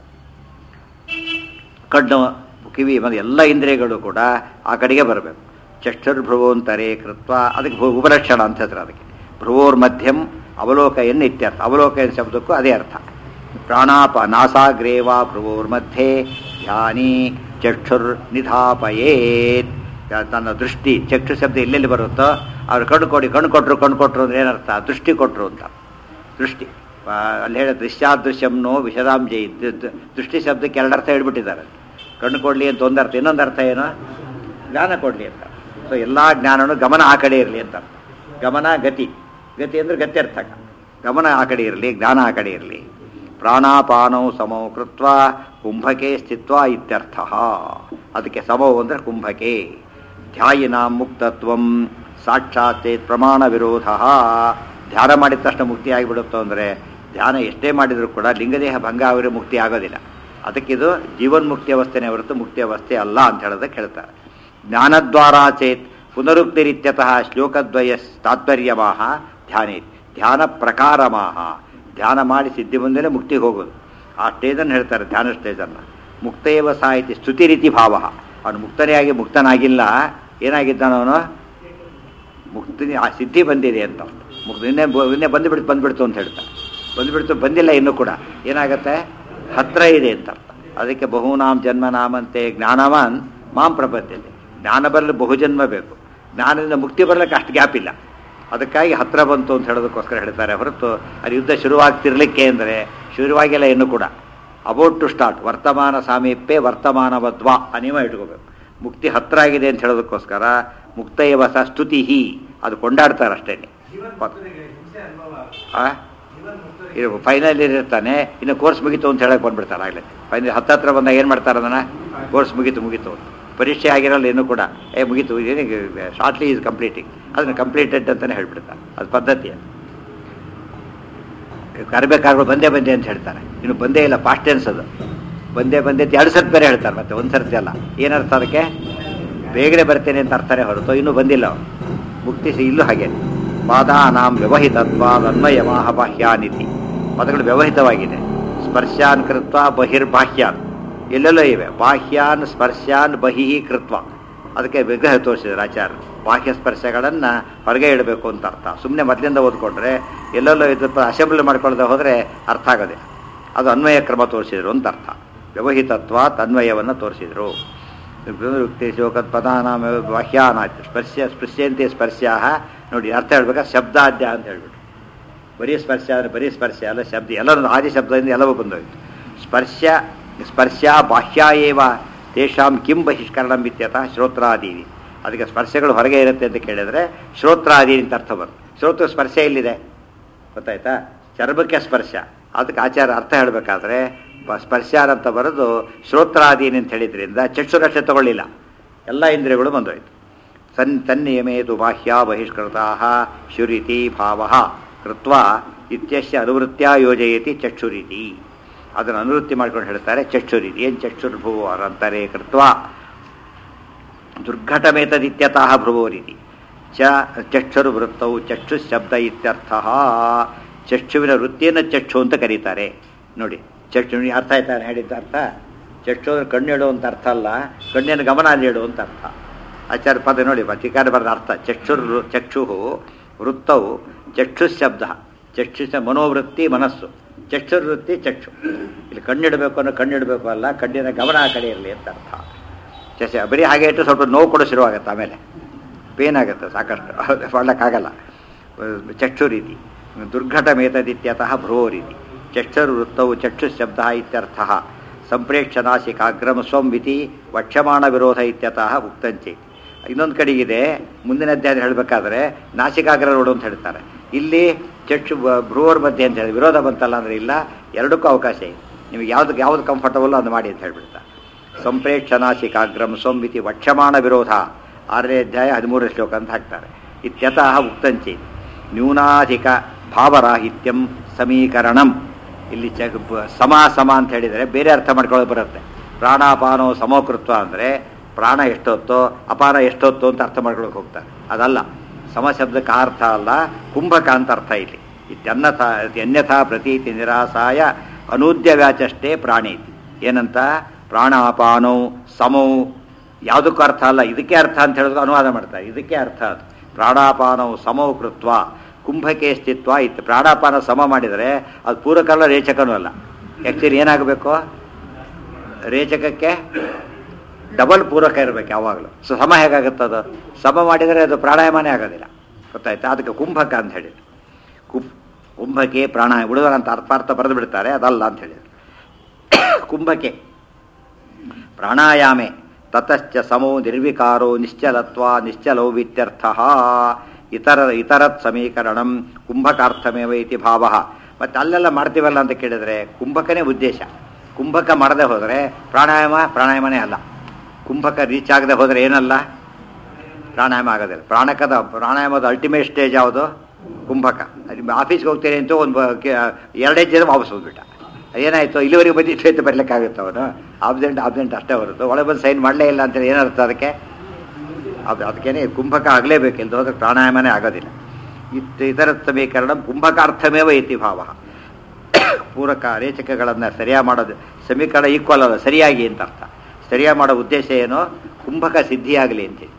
ಕಣ್ಣು ಕಿವಿ ಮತ್ತು ಎಲ್ಲ ಇಂದ್ರಿಯಗಳು ಕೂಡ ಆ ಕಡೆಗೆ ಬರಬೇಕು ಚಕ್ಷುರ್ಭ್ರುವೋಂತರೇ ಕೃತ್ವ ಅದಕ್ಕೆ ಭೂ- ಉಪಲಕ್ಷಣ ಅಂತ ಹೇಳ್ತಾರೆ ಅದಕ್ಕೆ ಭ್ರುವೋರ್ ಮಧ್ಯಂ ಅವಲೋಕಯನ್ ಇತ್ಯರ್ಥ ಅವಲೋಕಯನ್ ಶಬ್ದಕ್ಕೂ ಅದೇ ಅರ್ಥ ಪ್ರಾಣಾಪ ನಾಸಾಗ್ರೇವ ಭ್ರುವೋರ್ ಮಧ್ಯೆ ಧ್ಯಾನಿ ಚಕ್ಷುರ್ ನಿಧಾಪಯೇತ್ ತನ್ನ ದೃಷ್ಟಿ ಚಕ್ಷು ಶಬ್ದ ಎಲ್ಲೆಲ್ಲಿ ಬರುತ್ತೋ ಅವ್ರು ಕಣ್ಣು ಕೊಡಿ ಕಣ್ಣು ಕೊಟ್ಟರು ಕಣ್ಣು ಕೊಟ್ಟರು ಅಂದ್ರೆ ಏನರ್ಥ ದೃಷ್ಟಿ ಕೊಟ್ಟರು ಅಂತ ದೃಷ್ಟಿ ಆ, ಅಲ್ಲಿ ಹೇಳ ದೃಶ್ಯಾದೃಶ್ಯಂನೋ ವಿಷದಾಂಜಿ ದೃಷ್ಟಿ ಶಬ್ದಕ್ಕೆ ಎರಡು ಅರ್ಥ ಹೇಳ್ಬಿಟ್ಟಿದ್ದಾರೆ ಕಣ್ಣು ಕೊಡಲಿ ಅಂತ ಒಂದು ಅರ್ಥ ಇನ್ನೊಂದು ಅರ್ಥ ಏನು ಜ್ಞಾನ ಕೊಡಲಿ ಅಂತ ಸೊ ಎಲ್ಲ ಜ್ಞಾನನು ಗಮನ ಆ ಕಡೆ ಇರಲಿ ಅಂತ ಗಮನ ಗತಿ ಗತಿ ಅಂದ್ರೆ ಗತ್ಯರ್ಥಕ ಗಮನ ಆ ಕಡೆ ಇರಲಿ ಜ್ಞಾನ ಆ ಕಡೆ ಇರಲಿ ಪ್ರಾಣಾಪಾನೌ ಸಮೌ ಕೃತ್ವ ಕುಂಭಕೆ ಸ್ಥಿತ್ವ ಇತ್ಯರ್ಥ ಅದಕ್ಕೆ ಸಮೌ ಅಂದ್ರೆ ಕುಂಭಕೆ ಧ್ಯಾಯಿನ ಮುಕ್ತತ್ವಂ ಸಾಕ್ಷಾತ್ ಚೇತ್ ಪ್ರಮಾಣ ವಿರೋಧ ಧ್ಯಾನ ಮಾಡಿದ ತಕ್ಷಣ ಮುಕ್ತಿ ಆಗಿಬಿಡುತ್ತೋ ಅಂದರೆ ಧ್ಯಾನ ಎಷ್ಟೇ ಮಾಡಿದರೂ ಕೂಡ ಲಿಂಗದೇಹ ಭಂಗ ಅವರಿಗೆ ಮುಕ್ತಿ ಆಗೋದಿಲ್ಲ ಅದಕ್ಕಿದು ಜೀವನ್ಮುಕ್ತಿ ಅವಸ್ಥೆನೇ ಹೊರತು ಮುಕ್ತಿ ಅವಸ್ಥೆ ಅಲ್ಲ ಅಂತ ಹೇಳೋದಕ್ಕೆ ಹೇಳ್ತಾರೆ ಜ್ಞಾನದ್ವಾರ ಚೇತ್ ಪುನರುಕ್ತಿರಿತ್ಯತಃ ಶ್ಲೋಕದ್ವಯ ತಾತ್ಪರ್ಯಮಾಹ ಧ್ಯಾನೇ ಧ್ಯಾನ ಪ್ರಕಾರಮಾಹ ಧ್ಯಾನ ಮಾಡಿ ಸಿದ್ಧಿ ಬಂದರೆ ಮುಕ್ತಿಗೆ ಹೋಗೋದು ಆ ಸ್ಟೇಜನ್ನು ಹೇಳ್ತಾರೆ ಧ್ಯಾನ ಸ್ಟೇಜನ್ನು ಮುಕ್ತೇವ ಸಾಹಿತಿ ಸ್ತುತಿ ರೀತಿ ಭಾವ ಅವನು ಮುಕ್ತನೇ ಆಗಿ ಮುಕ್ತನಾಗಿಲ್ಲ ಏನಾಗಿದ್ದಾನವನು ಮುಕ್ತಿ ಆ ಸಿದ್ಧಿ ಬಂದಿದೆ ಅಂತ ಮುಕ್ತ ನಿನ್ನೆ ಬ- ನಿನ್ನೆ ಬಂದುಬಿಡ್ತು ಬಂದ್ಬಿಡ್ತು ಅಂತ ಹೇಳ್ತಾರೆ ಬಂದುಬಿಡ್ತು ಬಂದಿಲ್ಲ ಇನ್ನೂ ಕೂಡ ಏನಾಗತ್ತೆ ಹತ್ರ ಇದೆ ಅಂತ ಅರ್ಥ ಅದಕ್ಕೆ ಬಹುನಾಂ ಜನ್ಮನಾಮಂತೆ ಜ್ಞಾನವಾನ್ ಮಾಂ ಪ್ರಪದ್ಯತೆ ಜ್ಞಾನ ಬರಲು ಬಹುಜನ್ಮ ಬೇಕು ಜ್ಞಾನದಿಂದ ಮುಕ್ತಿ ಬರಲಿಕ್ಕೆ ಅಷ್ಟು ಗ್ಯಾಪ್ ಇಲ್ಲ ಅದಕ್ಕಾಗಿ ಹತ್ರ ಬಂತು ಅಂತ ಹೇಳೋದಕ್ಕೋಸ್ಕರ ಹೇಳ್ತಾರೆ ಹೊರತು ಅಲ್ಲಿ ಯುದ್ಧ ಶುರುವಾಗ್ತಿರ್ಲಿಕ್ಕೆ ಅಂದರೆ ಶುರುವಾಗಿಲ್ಲ ಇನ್ನೂ ಕೂಡ ಅಬೌಟ್ ಟು ಸ್ಟಾರ್ಟ್ ವರ್ತಮಾನ ಸಾಮೀಪ್ಯ ವರ್ತಮಾನವದ್ವಾ ಆ ನಿಯಮ ಇಟ್ಕೋಬೇಕು ಮುಕ್ತಿ ಹತ್ರ ಆಗಿದೆ ಅಂತ ಹೇಳೋದಕ್ಕೋಸ್ಕರ ಮುಕ್ತಯವ ಸ ಸ್ತುತಿ ಅದು ಕೊಂಡಾಡ್ತಾರೆ ಅಷ್ಟೇ ಇದು ಫೈನಲ್ ಇರ್ತಾನೆ ಇನ್ನು ಕೋರ್ಸ್ ಮುಗೀತು ಅಂತ ಹೇಳಕ್ ಬಂದ್ಬಿಡ್ತಾರೆ ಆಗಲೇ ಫೈನಲ್ ಹತ್ತತ್ರ ಬಂದಾಗ ಏನು ಮಾಡ್ತಾರೆ ಅದನ್ನ ಕೋರ್ಸ್ ಮುಗೀತು ಮುಗೀತು ಅಂತ. ಪರೀಕ್ಷೆ ಆಗಿರಲ್ಲ ಇನ್ನೂ ಕೂಡ ಏ ಮುಗೀತು ಶಾರ್ಟ್ಲಿ ಈಸ್ ಕಂಪ್ಲೀಟಿಂಗ್ ಅದನ್ನು ಕಂಪ್ಲೀಟೆಡ್ ಅಂತಲೇ ಹೇಳ್ಬಿಡ್ತಾರೆ ಅದು ಪದ್ಧತಿ ಅದು ಕರ್ಬೇಕಾದ್ರೆ ಬಂದೇ ಬಂದೆ ಅಂತ ಹೇಳ್ತಾರೆ ಇನ್ನು ಬಂದೇ ಇಲ್ಲ ಪಾಸ್ಟ್ ಟೆನ್ಸ್ ಅದು ಬಂದೇ ಬಂದೆ ಅಂತ ಎರಡು ಸರ್ತಿ ಬೇರೆ ಹೇಳ್ತಾರೆ ಮತ್ತೆ ಒಂದು ಸರ್ತಿ ಅಲ್ಲ ಏನರ್ಥ ಅದಕ್ಕೆ ಬೇಗನೆ ಬರ್ತೇನೆ ಅಂತ ಅರ್ಥನೇ ಹೊರತು ಇನ್ನೂ ಬಂದಿಲ್ಲ ಅವ್ನು ಮುಕ್ತಿ ಸಿ- ಇಲ್ಲೂ ಹಾಗೆ ಪಾದಾನಾಂ ವ್ಯವಹಿತತ್ವ ಅನ್ವಯಮಾಹ ಬಾಹ್ಯಾನಿತಿ ಪದಗಳು ವ್ಯವಹಿತವಾಗಿದೆ ಸ್ಪರ್ಶಾನ್ ಕೃತ್ವ ಬಹಿರ್ಬಾಹ್ಯಾನ್ ಎಲ್ಲೆಲ್ಲೋ ಇವೆ ಬಾಹ್ಯಾನ್ ಸ್ಪರ್ಶಾನ್ ಬಹಿ ಕೃತ್ವ ಅದಕ್ಕೆ ವಿಗ್ರಹ ತೋರಿಸಿದ್ದಾರೆ ಆಚಾರ್ಯ ಬಾಹ್ಯ ಸ್ಪರ್ಶಗಳನ್ನು ಹೊರಗೆ ಇಡಬೇಕು ಅಂತ ಅರ್ಥ ಸುಮ್ಮನೆ ಮೊದಲಿಂದ ಓದ್ಕೊಂಡ್ರೆ ಎಲ್ಲೆಲ್ಲೋ ಇದ್ರ ಅಸೆಂಬ್ಲಿ ಮಾಡ್ಕೊಳ್ಳದೆ ಹೋದರೆ ಅರ್ಥ ಆಗೋದಿಲ್ಲ ಅದು ಅನ್ವಯ ಕ್ರಮ ತೋರಿಸಿದ್ರು ಅಂತ ಅರ್ಥ ವ್ಯವಹಿತತ್ವ ತನ್ವಯವನ್ನು ತೋರಿಸಿದರು ಯುಕ್ತಿ ಶೋಕತ್ ಪದಾನಾಮ ಬಾಹ್ಯಾನಾಯ್ತು ಸ್ಪರ್ಶ ಸ್ಪೃಶ್ಯಂತೆ ಸ್ಪರ್ಶ್ಯಾಹ ನೋಡಿ ಅರ್ಥ ಹೇಳ್ಬೇಕಾದ್ರೆ ಶಬ್ದಾದ್ಯ ಅಂತ ಹೇಳ್ಬಿಟ್ಟು ಬರೀ ಸ್ಪರ್ಶ ಅಂದರೆ ಬರೀ ಸ್ಪರ್ಶ ಅಲ್ಲ ಶಬ್ದ ಎಲ್ಲರೂ ಆದಿ ಶಬ್ದದಿಂದ ಎಲ್ಲವೂ ಬಂದೋಯ್ತು ಸ್ಪರ್ಶ ಸ್ಪರ್ಶ ಬಾಹ್ಯ ಏವ ತೇಷಾಂ ಕಿಂ ಬಹಿಷ್ಕರಣಂ ಇತ್ಯತಃ ಶ್ರೋತ್ರಾದೀನಿ ಅದಕ್ಕೆ ಸ್ಪರ್ಶಗಳು ಹೊರಗೆ ಇರುತ್ತೆ ಅಂತ ಕೇಳಿದ್ರೆ ಶ್ರೋತ್ರಾದಿ ಅಂತ ಅರ್ಥ ಬರುತ್ತೆ ಶ್ರೋತ್ರ ಸ್ಪರ್ಶ ಎಲ್ಲಿದೆ ಗೊತ್ತಾಯ್ತಾ ಚರ್ಮಕ್ಕೆ ಸ್ಪರ್ಶ ಅದಕ್ಕೆ ಆಚಾರ ಅರ್ಥ ಹೇಳಬೇಕಾದ್ರೆ ಸ್ಪರ್ಶ ಅಂತ ಬರೋದು ಶ್ರೋತ್ರಾದೀನಿ ಅಂತ ಹೇಳಿದ್ರಿಂದ ಚಕ್ಷುರಕ್ಷೆ ತಗೊಳ್ಳಿಲ್ಲ ಎಲ್ಲ ಇಂದ್ರಿಯಗಳು ಬಂದೋಯ್ತು ಸನ್ ತನ್ನಿಯಮೇತು ಬಾಹ್ಯ ಬಹಿಷ್ಕೃತಾ ಶುರಿತಿ ಭಾವ ಕೃತ್ವ ಇತ್ಯಸ್ಯ ಅನುವೃತ್ಯ ಯೋಜಯತಿ ಚಕ್ಷುರಿತಿ ಅದನ್ನು ಅನುವೃತ್ತಿ ಮಾಡ್ಕೊಂಡು ಹೇಳ್ತಾರೆ ಚಕ್ಷುರಿತಿ ಏನು ಚಕ್ಷುರ್ಭುವ ಅಂತಾರೆ ಕೃತ್ವ ದುರ್ಘಟಮೇತದಿತ್ಯತಃ ಭ್ರುವೋರಿತಿ ಚ ಚಕ್ಷುರು ವೃತ್ತವು ಚಕ್ಷು ಶಬ್ದ ಇತ್ಯರ್ಥ ಚಕ್ಷುವಿನ ವೃತ್ತಿಯನ್ನು ಚಕ್ಷು ಅಂತ ಕರೀತಾರೆ ನೋಡಿ ಚಕ್ಷು ಅರ್ಥ ಆಯ್ತಾ ನಾನು ಹೇಳಿದ್ದ ಅರ್ಥ ಚಕ್ಷು ಅಂದ್ರೆ ಕಣ್ಣು ಇಡು ಅಂತ ಅರ್ಥ ಅಲ್ಲ ಕಣ್ಣಿನ ಗಮನ ಅಲ್ಲಿ ಇಡು ಅಂತ ಅರ್ಥ ಆಚಾರ್ಯ ಪದ ನೋಡಿ ಚಿಕಾರ ಬರೆದ ಅರ್ಥ ಚಕ್ಷುರ್ ಚಕ್ಷು ವೃತ್ತವು ಚಕ್ಷು ಶಬ್ದ ಚಕ್ಷುಷ ಮನೋವೃತ್ತಿ ಮನಸ್ಸು ಚಕ್ಷುರ್ವೃತ್ತಿ ಚಕ್ಷು ಇಲ್ಲಿ ಕಣ್ಣಿಡಬೇಕು ಅನ್ನೋ ಕಣ್ಣಿಡಬೇಕು ಅಲ್ಲ ಕಣ್ಣಿನ ಗಮನ ಆ ಕಡೆ ಇರಲಿ ಅಂತ ಅರ್ಥ ಚಸ ಬರೀ ಹಾಗೆ ಇಟ್ಟು ಸ್ವಲ್ಪ ನೋವು ಕೊಡೋ ಶುರುವಾಗುತ್ತೆ ಆಮೇಲೆ ಪೇನ್ ಆಗುತ್ತೆ ಸಾಕಷ್ಟು ಮಾಡಕ್ಕಾಗಲ್ಲ ಚಕ್ಷು ರೀತಿ ದುರ್ಘಟ ಮೇತದಿತ್ಯತಃ ಭ್ರೋ ರೀತಿ ಚಕ್ಷುರ್ ವೃತ್ತವು ಚಕ್ಷು ಶಬ್ದ ಇತ್ಯರ್ಥ ಸಂಪ್ರೇಕ್ಷ ನಾಸಿಕಾಗ್ರಮ ಸ್ವಂ ವಿತಿ ವಕ್ಷಮಾಣ ವಿರೋಧ ಇತ್ಯತಃ ಉಕ್ತಂಚೆ ಇನ್ನೊಂದು ಕಡೆಗಿದೆ ಮುಂದಿನ ಅಧ್ಯಾಯ ಹೇಳಬೇಕಾದ್ರೆ ನಾಸಿಕಾಗ್ರ ನೋಡು ಅಂತ ಹೇಳ್ತಾರೆ ಇಲ್ಲಿ ಚಕ್ಷು ಭ್ರುವರ್ ಮಧ್ಯೆ ಅಂತ ಹೇಳಿ ವಿರೋಧ ಬಂತಲ್ಲ ಅಂದ್ರೆ ಇಲ್ಲ ಎರಡಕ್ಕೂ ಅವಕಾಶ ಇದೆ ನಿಮಗೆ ಯಾವ್ದು ಯಾವ್ದು ಕಂಫರ್ಟಬಲ್ ಅದು ಮಾಡಿ ಅಂತ ಹೇಳ್ಬಿಡ್ತಾರೆ ಸಂಪ್ರೇಕ್ಷನಾಸಿಕಾಗ್ರಂ ಸಂವಿತಿ ವಕ್ಷಮಾಣ ವಿರೋಧ ಆರನೇ ಅಧ್ಯಾಯ ಹದಿಮೂರನೇ ಶ್ಲೋಕ ಅಂತ ಹಾಕ್ತಾರೆ ಇತ್ಯತಃ ಉಕ್ತಂಚಿ ನ್ಯೂನಾಧಿಕ ಭಾವರಾಹಿತ್ಯಂ ಸಮೀಕರಣಂ ಇಲ್ಲಿ ಚ ಬ- ಸಮ ಸಮ ಅಂತ ಹೇಳಿದರೆ ಬೇರೆ ಅರ್ಥ ಮಾಡ್ಕೊಳ್ಳೋದು ಬರುತ್ತೆ ಪ್ರಾಣಾಪಾನೋ ಸಮೋಕೃತ್ವ ಅಂದರೆ ಪ್ರಾಣ ಎಷ್ಟೊತ್ತೋ ಅಪಾನ ಎಷ್ಟೊತ್ತೋ ಅಂತ ಅರ್ಥ ಮಾಡ್ಕೊಳಕ್ಕೆ ಹೋಗ್ತಾರೆ ಅದಲ್ಲ ಸಮ ಶಬ್ದಕ್ಕೆ ಆ ಅರ್ಥ ಅಲ್ಲ ಕುಂಭಕ ಅಂತ ಅರ್ಥ ಇಲ್ಲಿ ಇತ್ಯನ್ಯಥ ಅನ್ಯಥಾ ಪ್ರತೀತಿ ನಿರಾಸಾಯ ಅನೂದ್ಯ ವ್ಯಾಚಷ್ಟೇ ಪ್ರಾಣೀತಿ ಏನಂತ ಪ್ರಾಣಾಪಾನೋ ಸಮೌ ಯಾವುದಕ್ಕೂ ಅರ್ಥ ಅಲ್ಲ ಇದಕ್ಕೆ ಅರ್ಥ ಅಂತ ಹೇಳಿದ್ರು ಅನುವಾದ ಮಾಡ್ತಾರೆ ಇದಕ್ಕೆ ಅರ್ಥ ಅದು ಪ್ರಾಣಾಪಾನವು ಸಮವು ಕೃತ್ವ ಕುಂಭಕ್ಕೆ ಸ್ಥಿತ್ವ ಇತ್ತು ಪ್ರಾಣಾಪಾನ ಸಮ ಮಾಡಿದರೆ ಅದು ಪೂರಕಲ್ಲ ರೇಚಕನೂ ಅಲ್ಲ ಆ್ಯಕ್ಚುಲಿ ಏನಾಗಬೇಕು ರೇಚಕಕ್ಕೆ ಡಬಲ್ ಪೂರಕ ಇರಬೇಕು ಯಾವಾಗಲೂ ಸೊ ಸಮ ಹೇಗಾಗುತ್ತದು ಸಮ ಮಾಡಿದರೆ ಅದು ಪ್ರಾಣಾಯಾಮನೇ ಆಗೋದಿಲ್ಲ ಗೊತ್ತಾಯ್ತಾ ಅದಕ್ಕೆ ಕುಂಭಕ ಅಂತ ಹೇಳಿದ್ರು ಕುಂ ಕುಂಭಕ್ಕೆ ಪ್ರಾಣಾಯಾಮ ಉಳಿದವರ ಅಂತ ಅರ್ಥಾರ್ಥ ಬರೆದು ಬಿಡ್ತಾರೆ ಅದಲ್ಲ ಅಂತ ಹೇಳಿದ್ರು ಕುಂಭಕ್ಕೆ ಪ್ರಾಣಾಯಾಮೆ ತತಶ್ಚ ಸಮೋ ನಿರ್ವಿಕಾರೋ ನಿಶ್ಚಲತ್ವ ನಿಶ್ಚಲೌವಿತ್ಯರ್ಥ ಇತರ ಇತರತ್ ಸಮೀಕರಣಂ ಕುಂಭಕಾರ್ಥಮೇವ ಇತಿ ಭಾವ ಮತ್ತು ಅಲ್ಲೆಲ್ಲ ಮಾಡ್ತೀವಲ್ಲ ಅಂತ ಕೇಳಿದರೆ ಕುಂಭಕನೇ ಉದ್ದೇಶ ಕುಂಭಕ ಮಾಡದೆ ಹೋದರೆ ಪ್ರಾಣಾಯಾಮ ಪ್ರಾಣಾಯಾಮನೇ ಅಲ್ಲ ಕುಂಭಕ ರೀಚ್ ಆಗದೆ ಹೋದರೆ ಏನಲ್ಲ ಪ್ರಾಣಾಯಾಮ ಆಗೋದಿಲ್ಲ ಪ್ರಾಣಕದ ಪ್ರಾಣಾಯಾಮದ ಅಲ್ಟಿಮೇಟ್ ಸ್ಟೇಜ್ ಯಾವುದು ಕುಂಭಕ ಅದು ಆಫೀಸ್ಗೆ ಹೋಗ್ತೀನಿ ಅಂತ ಒಂದು ಎರಡೇ ಜನ ವಾಪಸ್ ಹೋಗ್ಬಿಟ್ಟ ಏನಾಯಿತು ಇಲ್ಲಿವರೆಗೆ ಬಂದಿತ್ತು ಅಂತ ಬರಲಿಕ್ಕಾಗುತ್ತೆ ಅವನು ಆಬ್ಸೆಂಟ್ ಆಬ್ಸೆಂಟ್ ಅಷ್ಟೇ ಹೊರತು ಒಳಗೆ ಬಂದು ಸೈನ್ ಮಾಡಲೇ ಇಲ್ಲ ಅಂತೇಳಿ ಏನರ್ಥ ಅದಕ್ಕೆ ಅದು ಅದಕ್ಕೇನೆ ಕುಂಭಕ ಆಗಲೇಬೇಕು ಇಲ್ದ ಹೋದ್ರೆ ಪ್ರಾಣಾಯಾಮನೇ ಆಗೋದಿಲ್ಲ ಇತ್ ಇತರ ಸಮೀಕರಣ ಕುಂಭಕಾರ್ಥಮೇವ ಇತಿ ಭಾವ ಪೂರಕ ರೇಚಕಗಳನ್ನು ಸರಿಯಾಗಿ ಮಾಡೋದು ಸಮೀಕರಣ ಈಕ್ವಲ್ ಅಲ್ಲ ಸರಿಯಾಗಿ ಅಂತ ಅರ್ಥ ಸರಿಯಾಗಿ ಮಾಡೋ ಉದ್ದೇಶ ಏನು ಕುಂಭಕ ಸಿದ್ಧಿಯಾಗಲಿ ಅಂತೇಳಿ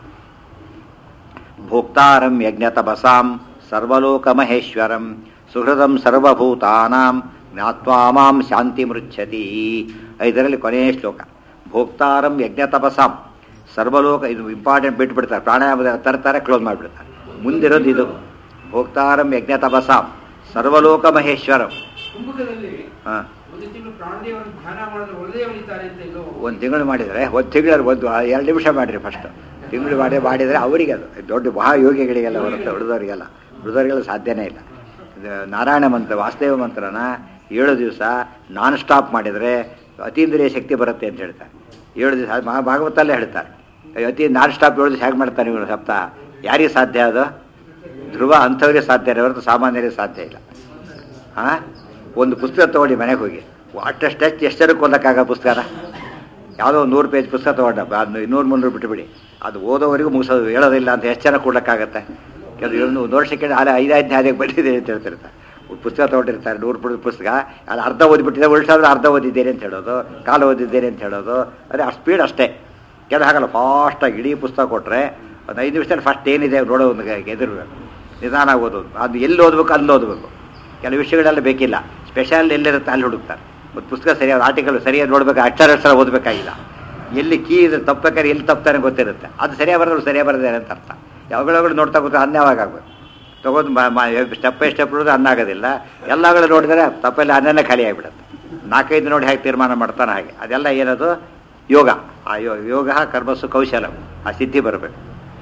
ಭೋಕ್ತಾರಂ ಯಜ್ಞತಪಸಾಂ ಸರ್ವಲೋಕ ಮಹೇಶ್ವರಂ ಸುಹೃದಂ ಸರ್ವಭೂತಾನಾಂ ಜ್ಞಾತ್ವಾ ಮಾಂ ಶಾಂತಿ ಮೃಚ್ಛತಿ ಇದರಲ್ಲಿ ಕೊನೆಯ ಶ್ಲೋಕ ಭೋಕ್ತಾರಂ ಯಜ್ಞತಪಸಾಂ ಸರ್ವಲೋಕ ಇದು ಇಂಪಾರ್ಟೆಂಟ್ ಬಿಟ್ಬಿಡ್ತಾರೆ ಪ್ರಾಣಾಯಾಮದ ತರ್ತಾರೆ ಕ್ಲೋಸ್ ಮಾಡಿಬಿಡ್ತಾರೆ ಮುಂದಿರೋದು ಇದು ಭೋಕ್ತಾರಂ ಯಜ್ಞತಪಸಾಂ ಸರ್ವಲೋಕ ಮಹೇಶ್ವರಂ ಕುಂಭಕದಲ್ಲಿ ಹಾಂ ಒಂದು ತಿಂಗಳು ಪ್ರಾಣದೇವರನ್ನು ಧ್ಯಾನ ಮಾಡಿದ್ರೆ ಒಳ್ಳೆದೇ ಉಳಿತಾರೆ ಅಂತ ಇದು ಒಂದು ತಿಂಗಳು ಮಾಡಿದರೆ ಒಂದು ತಿಂಗಳಲ್ಲಿ ಒಂದು ಎರಡು ನಿಮಿಷ ಮಾಡಿರಿ ಫಸ್ಟ್ ತಿಂಗಳು ಮಾಡಿ ಮಾಡಿದರೆ ಅವರಿಗೆ ಅದು ದೊಡ್ಡ ಮಹಾಯೋಗಿಗಳಿಗೆಲ್ಲ ಬರುತ್ತೆ ಉಳಿದವರಿಗೆಲ್ಲ ಉಳಿದವರಿಗೆಲ್ಲ ಸಾಧ್ಯನೇ ಇಲ್ಲ ಇದು ನಾರಾಯಣ ಮಂತ್ರ ವಾಸುದೇವ ಮಂತ್ರನ ಏಳು ದಿವಸ ನಾನ್ ಸ್ಟಾಪ್ ಮಾಡಿದರೆ ಅತೀಂದ್ರಿಯ ಶಕ್ತಿ ಬರುತ್ತೆ ಅಂತ ಹೇಳ್ತಾರೆ ಏಳು ದಿವಸ ಮಹಾ ಭಾಗವತಲ್ಲೇ ಹೇಳ್ತಾರೆ ಅತಿ ನಾನ್ ಸ್ಟಾಪ್ ಏಳು ದಿವಸ ಹೇಗೆ ಮಾಡ್ತಾರೆ ಇವರು ಸಪ್ತಾಹ ಯಾರಿಗೆ ಸಾಧ್ಯ ಅದು ಧ್ರುವ ಅಂಥವ್ರಿಗೆ ಸಾಧ್ಯ ಇದೆ ಹೊರತು ಸಾಮಾನ್ಯರಿಗೆ ಸಾಧ್ಯ ಇಲ್ಲ ಹಾಂ ಒಂದು ಪುಸ್ತಕ ತೊಗೊಂಡು ಮನೆಗೆ ಹೋಗಿ ಅಷ್ಟಷ್ಟು ಎಷ್ಟು ಎಷ್ಟರಕ್ಕೆ ಓದಕ್ಕಾಗ ಪುಸ್ತಕನ ಯಾವುದೋ ಒಂದು ನೂರು ಪೇಜ್ ಪುಸ್ತಕ ತೊಗೊಂಡ ಅದು ಇನ್ನೂರು ಮುನ್ನೂರು ಬಿಟ್ಟುಬಿಡಿ ಅದು ಓದೋವರೆಗೂ ಮುಗಿಸೋದು ಹೇಳೋದಿಲ್ಲ ಅಂತ ಎಷ್ಟು ಜನ ಕೊಡ್ಲಿಕ್ಕಾಗತ್ತೆ ಕೆಲವು ಒಂದು ಒಂದು ವರ್ಷಕ್ಕೆ ಅಲ್ಲಿ ಐದೈದು ಹಾದಿಗೆ ಬಂದಿದೆ ಅಂತ ಹೇಳ್ತಿರ್ತಾರೆ ಒಂದು ಪುಸ್ತಕ ತೊಗೊಂಡಿರ್ತಾರೆ ನೂರು ಪುಟದ ಪುಸ್ತಕ ಅದು ಅರ್ಧ ಓದಿಬಿಟ್ಟಿದೆ ಉಲ್ಟಾದ್ರೆ ಅರ್ಧ ಓದಿದ್ದೇನೆ ಅಂತ ಹೇಳೋದು ಕಾಲು ಓದಿದ್ದೇನೆ ಅಂತ ಹೇಳೋದು ಅದೇ ಆ ಸ್ಪೀಡ್ ಅಷ್ಟೇ ಕೆಲವು ಹಾಗಲ್ಲ ಫಾಸ್ಟಾಗಿ ಇಡೀ ಪುಸ್ತಕ ಕೊಟ್ಟರೆ ಒಂದು ಐದು ನಿಮಿಷದಲ್ಲಿ ಫಸ್ಟ್ ಏನಿದೆ ನೋಡೋ ಒಂದು ಎದುರ್ಬೇಕು ನಿಧಾನ ಓದೋದು ಅದು ಎಲ್ಲಿ ಓದಬೇಕು ಅಲ್ಲಿ ಓದಬೇಕು ಕೆಲವು ವಿಷಯಗಳೆಲ್ಲ ಬೇಕಿಲ್ಲ ಸ್ಪೆಷಲ್ ಎಲ್ಲಿರುತ್ತೆ ಅಲ್ಲಿ ಹುಡುಕ್ತಾರೆ ಒಂದು ಪುಸ್ತಕ ಸರಿಯಾದ ಆರ್ಟಿಕಲ್ ಸರಿಯಾಗಿ ನೋಡ್ಬೇಕು ಅಕ್ಷರ ಅಕ್ಷರ ಓದಬೇಕಾಗಿಲ್ಲ ಎಲ್ಲಿ ಕೀ ಇದೆ ತಪ್ಪಬೇಕಾದ್ರೆ ಎಲ್ಲಿ ತಪ್ಪಾನೆ ಗೊತ್ತಿರುತ್ತೆ ಅದು ಸರಿಯಾಗಿ ಬರೋದು ಸರಿಯಾಗಿ ಬರದೇ ಅಂತ ಅರ್ಥ ಯಾವಾಗಲೂ ನೋಡ್ತಾ ಕೂತ್ರೆ ಅನ್ಯವಾಗ ಆಗ್ಬೇಕು ತಗೊಂಡು ಸ್ಟೆಪ್ ಬೈ ಸ್ಟೆಪ್ ನೋಡಿದ್ರೆ ಅನ್ನ ಆಗೋದಿಲ್ಲ ಎಲ್ಲಗಳು ನೋಡಿದ್ರೆ ತಪ್ಪಲ್ಲಿ ಅನ್ನನೇ ಖಾಲಿ ಆಗಿಬಿಡುತ್ತೆ ನಾಲ್ಕೈದು ನೋಡಿ ಹೇಗೆ ತೀರ್ಮಾನ ಮಾಡ್ತಾನೆ ಹಾಗೆ ಅದೆಲ್ಲ ಏನದು ಯೋಗ ಆ ಯೋ ಯೋಗ ಕರ್ಮಸ್ಸು ಕೌಶಲ ಆ ಸಿದ್ಧಿ ಬರಬೇಕು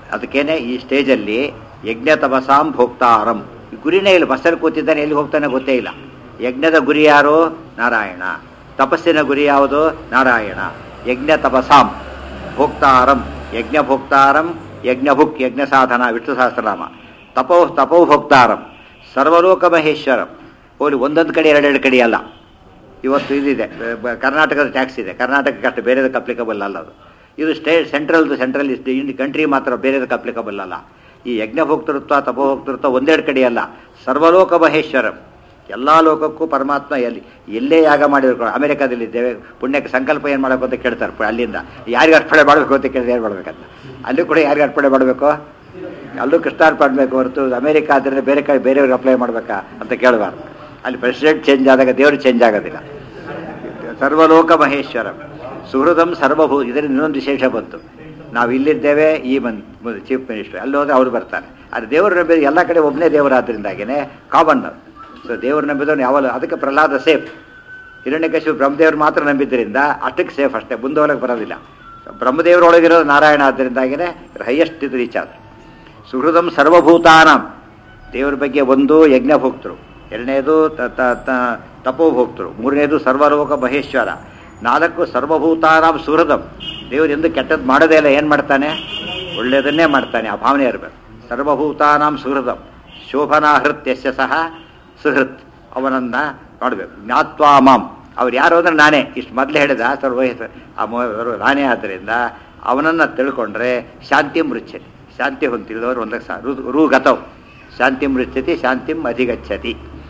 ಅದಕ್ಕೇನೆ ಈ ಸ್ಟೇಜಲ್ಲಿ ಯಜ್ಞ ತಪಸಾಂ ಭೋಕ್ತಾರಂ ಈ ಗುರಿನೇ ಇಲ್ಲ ಬಸ್ಸಲ್ಲಿ ಕೂತಿದ್ದಾನೆ ಎಲ್ಲಿ ಹೋಗ್ತಾನೆ ಗೊತ್ತೇ ಇಲ್ಲ ಯಜ್ಞದ ಗುರಿ ಯಾರು ನಾರಾಯಣ ತಪಸ್ಸಿನ ಗುರಿ ಯಾವುದು ನಾರಾಯಣ ಯಜ್ಞ ತಪಸಾಂ ಭೋಕ್ತಾರಂ ಯಜ್ಞ ಭೋಕ್ತಾರಂ ಯಜ್ಞ ಭುಕ್ ಯಜ್ಞ ಸಾಧನ ವಿಷ್ಣು ಸಹಸ್ರನಾಮ ತಪೋ ತಪೋ ಭೋಕ್ತಾರಂ ಸರ್ವಲೋಕ ಮಹೇಶ್ವರಂ ಹೋಲಿ ಒಂದೊಂದು ಕಡೆ ಎರಡೆರಡು ಕಡೆ ಅಲ್ಲ ಇವತ್ತು ಇದಿದೆ ಬ- ಕರ್ನಾಟಕದ ಟ್ಯಾಕ್ಸ್ ಇದೆ ಕರ್ನಾಟಕಕ್ಕೆ ಅಷ್ಟು ಬೇರೆದಕ್ಕೆ ಅಪ್ಲಿಕಬಲ್ ಅಲ್ಲ ಅದು ಇದು ಸ್ಟೇಟ್ ಸೆಂಟ್ರಲ್ದು ಸೆಂಟ್ರಲ್ ಇನ್ ಕಂಟ್ರಿ ಮಾತ್ರ ಬೇರೆದಕ್ಕೆ ಅಪ್ಲಿಕಬಲ್ ಅಲ್ಲ ಈ ಯಜ್ಞ ಭೋಕ್ತೃತ್ವ ತಪೋಭೋಕ್ತೃತ್ವ ಒಂದೆರಡು ಕಡೆ ಅಲ್ಲ ಸರ್ವಲೋಕ ಮಹೇಶ್ವರಂ ಎಲ್ಲ ಲೋಕಕ್ಕೂ ಪರಮಾತ್ಮ ಎಲ್ಲಿ ಎಲ್ಲೇ ಯಾಗ ಮಾಡಿದ್ರು ಅಮೆರಿಕಾದಲ್ಲಿ ದೇವೆ ಪುಣ್ಯಕ್ಕೆ ಸಂಕಲ್ಪ ಏನು ಮಾಡಬೇಕು ಅಂತ ಕೇಳ್ತಾರೆ ಪ- ಅಲ್ಲಿಂದ ಯಾರಿಗೆ ಅರ್ಪಣೆ ಮಾಡಬೇಕು ಅಂತ ಕೇಳಿದ್ರೆ ಏನು ಮಾಡ್ಬೇಕಂತ ಅಲ್ಲಿ ಕೂಡ ಯಾರಿಗೆ ಅರ್ಪಣೆ ಮಾಡಬೇಕು ಅಲ್ಲೂ ಕೃಷ್ಣಾರ್ಪಣೆ ಮಾಡಬೇಕು ಹೊರತು ಅಮೆರಿಕ ಆದ್ದರಿಂದ ಬೇರೆ ಕಡೆ ಬೇರೆಯವ್ರಿಗೆ ಅಪ್ಲೈ ಮಾಡಬೇಕಾ ಅಂತ ಕೇಳಬಾರ್ದು ಅಲ್ಲಿ ಪ್ರೆಸಿಡೆಂಟ್ ಚೇಂಜ್ ಆದಾಗ ದೇವರು ಚೇಂಜ್ ಆಗೋದಿಲ್ಲ ಸರ್ವಲೋಕ ಮಹೇಶ್ವರ ಸುಹೃದಂ ಸರ್ವಭೂ ಇದರಿಂದ ಇನ್ನೊಂದು ವಿಶೇಷ ಬಂತು ನಾವು ಇಲ್ಲಿದ್ದೇವೆ ಈ ಮನ್ ಚೀಫ್ ಮಿನಿಸ್ಟರ್ ಅಲ್ಲಿ ಹೋದ್ರೆ ಅವ್ರು ಬರ್ತಾರೆ ಆದರೆ ದೇವರು ನಂಬಿದ ಎಲ್ಲ ಕಡೆ ಒಬ್ಬನೇ ದೇವರಾದ್ರಿಂದಾಗಿನೇ ಕಾಮನ್ ಸೊ ದೇವರು ನಂಬಿದವನು ಯಾವಲ್ಲ ಅದಕ್ಕೆ ಪ್ರಹ್ಲಾದ ಸೇಫ್ ಹಿರಣ್ಯಕಶಿಪು ಬ್ರಹ್ಮದೇವರು ಮಾತ್ರ ನಂಬಿದ್ದರಿಂದ ಅಷ್ಟಕ್ಕೆ ಸೇಫ್ ಅಷ್ಟೇ ಮುಂದೆ ಹೋಗಕ್ಕೆ ಬರೋದಿಲ್ಲ ಬ್ರಹ್ಮದೇವರೊಳಗಿರೋದು ನಾರಾಯಣ ಆದ್ದರಿಂದಾಗಿನೇ ಹೈಯೆಸ್ಟ್ ಇದು ರೀಚ್ ಆದ್ರು ಸುಹೃದಂ ಸರ್ವಭೂತಾನಂ ದೇವರ ಬಗ್ಗೆ ಒಂದು ಯಜ್ಞ ಭೋಕ್ತರು ಎರಡನೇದು ತ- ತ- ತ- ತಪೋಭೋಕ್ತರು ಮೂರನೇದು ಸರ್ವಲೋಕ ಮಹೇಶ್ವರ ನಾಲ್ಕು ಸರ್ವಭೂತಾನಾಂ ಸುಹೃದಂ ದೇವರು ಎಂದು ಕೆಟ್ಟದ್ದು ಮಾಡೋದೇ ಇಲ್ಲ ಏನು ಮಾಡ್ತಾನೆ ಒಳ್ಳೆಯದನ್ನೇ ಮಾಡ್ತಾನೆ ಆ ಭಾವನೆ ಇರಬೇಕು ಸರ್ವಭೂತಾನಾಂ ಸುಹೃದಂ ಶೋಭನಾಹೃತ್ ಯಶ ಸಹ ಸುಹೃತ್ ಅವನನ್ನ ನೋಡ್ಬೇಕು ಜ್ಞಾತ್ವಾ ಮಾಂ ಅವ್ರು ಯಾರು ಅಂದ್ರೆ ನಾನೇ ಇಷ್ಟು ಮೊದಲೇ ಹೇಳಿದ ಸರ್ವ ಆ ಮೊ- ನಾನೇ ಆದ್ದರಿಂದ ಅವನನ್ನು ತಿಳ್ಕೊಂಡ್ರೆ ಶಾಂತಿ ಮೃಚ್ಛತಿ ಶಾಂತಿ ಹೊಂದಿದವರು ಒಂದಕ್ಕೆ ಸಹ ರು ರು ಗತವ್ ಶಾಂತಿ ಮೃಚ್ಛತಿ ಶಾಂತಿಂ ಅಧಿಗಚ್ಚತಿ